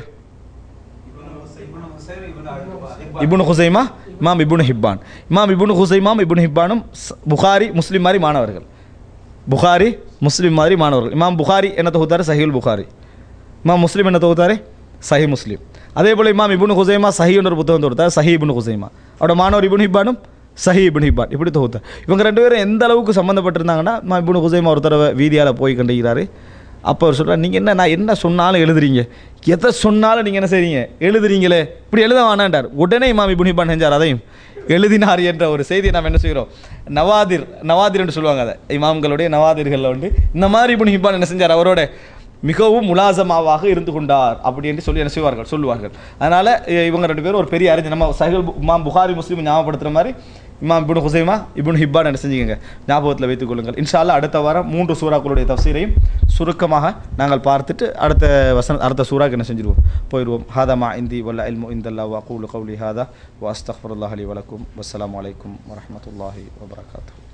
B: இப்னு ஹுசைமா இமாம் இப்னு ஹிப்பான் இமாம் இப்னு ஹுசைமாம் இப்னு ஹிப்பானும் ஸ்- புகாரி முஸ்லிம் மாதிரி மாணவர்கள் புகாரி முஸ்லிம் மாதிரி மாணவர்கள் இமாம் புகாரி என்ன தொகுத்தாரு சஹீல் புகாரி இமாம் முஸ்லிம் என்ன தொகுத்தாரு சஹி முஸ்லிம் அதே போல் இமாம் இப்னு ஹுசைமா சஹின்னு ஒரு புத்தகம் தொகுத்தார் சஹி இப்னு ஹுசைமா அவரோட மாணவர் இப்னு ஹிப்பானும் சஹி இப்னு ஹிப்பான் இப்படி தொகுத்தார் இவங்க ரெண்டு பேரும் எந்த அளவுக்கு சம்மந்தப்பட்டிருந்தாங்கன்னா இமாம் இப்னு ஹுசைமா ஒரு தடவை வீதியால் போய் கண்டுகிறாரு அப்போ அவர் சொல்கிறார் நீங்கள் என்ன நான் என்ன சொன்னாலும் எழுதுறீங்க எதை சொன்னாலும் நீங்கள் என்ன செய்றீங்க எழுதுறீங்களே இப்படி எழுத வேணாண்டார் உடனே இமாம் இப்னு ஹிப்பான் செஞ்சார் அதையும் எழுதினார் என்ற ஒரு செய்தியை நாம் என்ன செய்கிறோம் நவாதிர் நவாதிர் என்று சொல்லுவாங்க அதை இமாம்களுடைய நவாதிர்களில் வந்து இந்த மாதிரி இப்னு ஹிப்பான் என்ன செஞ்சார் அவரோட மிகவும் முலாசமாவாக இருந்து கொண்டார் அப்படி என்று சொல்லி என்ன செய்வார்கள் சொல்லுவார்கள் அதனால் இவங்க ரெண்டு பேரும் ஒரு பெரிய அறிஞர் நம்ம சஹில் பு- இமாம் புகாரி முஸ்லீம் ஞாபகப்படுத்துகிற மாதிரி இமாம் இப்னு ஹுசைமா இப்னு ஹிப்பான் என்ன செஞ்சுக்கங்க ஞாபகத்தில் வைத்துக் கொள்ளுங்கள் இன்ஷா அல்லாஹ் அடுத்த வாரம் மூன்று சூறாக்களுடைய தஃசீரையும் சுருக்கமாக நாங்கள் பார்த்துட்டு அடுத்த வசன அடுத்த சூறாக்கு என்ன செஞ்சிருவோம் போயிடுவோம் ஹாதமா இந்தி வல்ல இல்மு இந்தல்லா வா கூலு கவுலி ஹாதா வா அஸ்தஃபருல்லாஹ் அலி வலக்கும் வஸ்ஸலாமு அலைக்கும் வரஹ்மத்துல்லாஹி வபரகாத்துஹு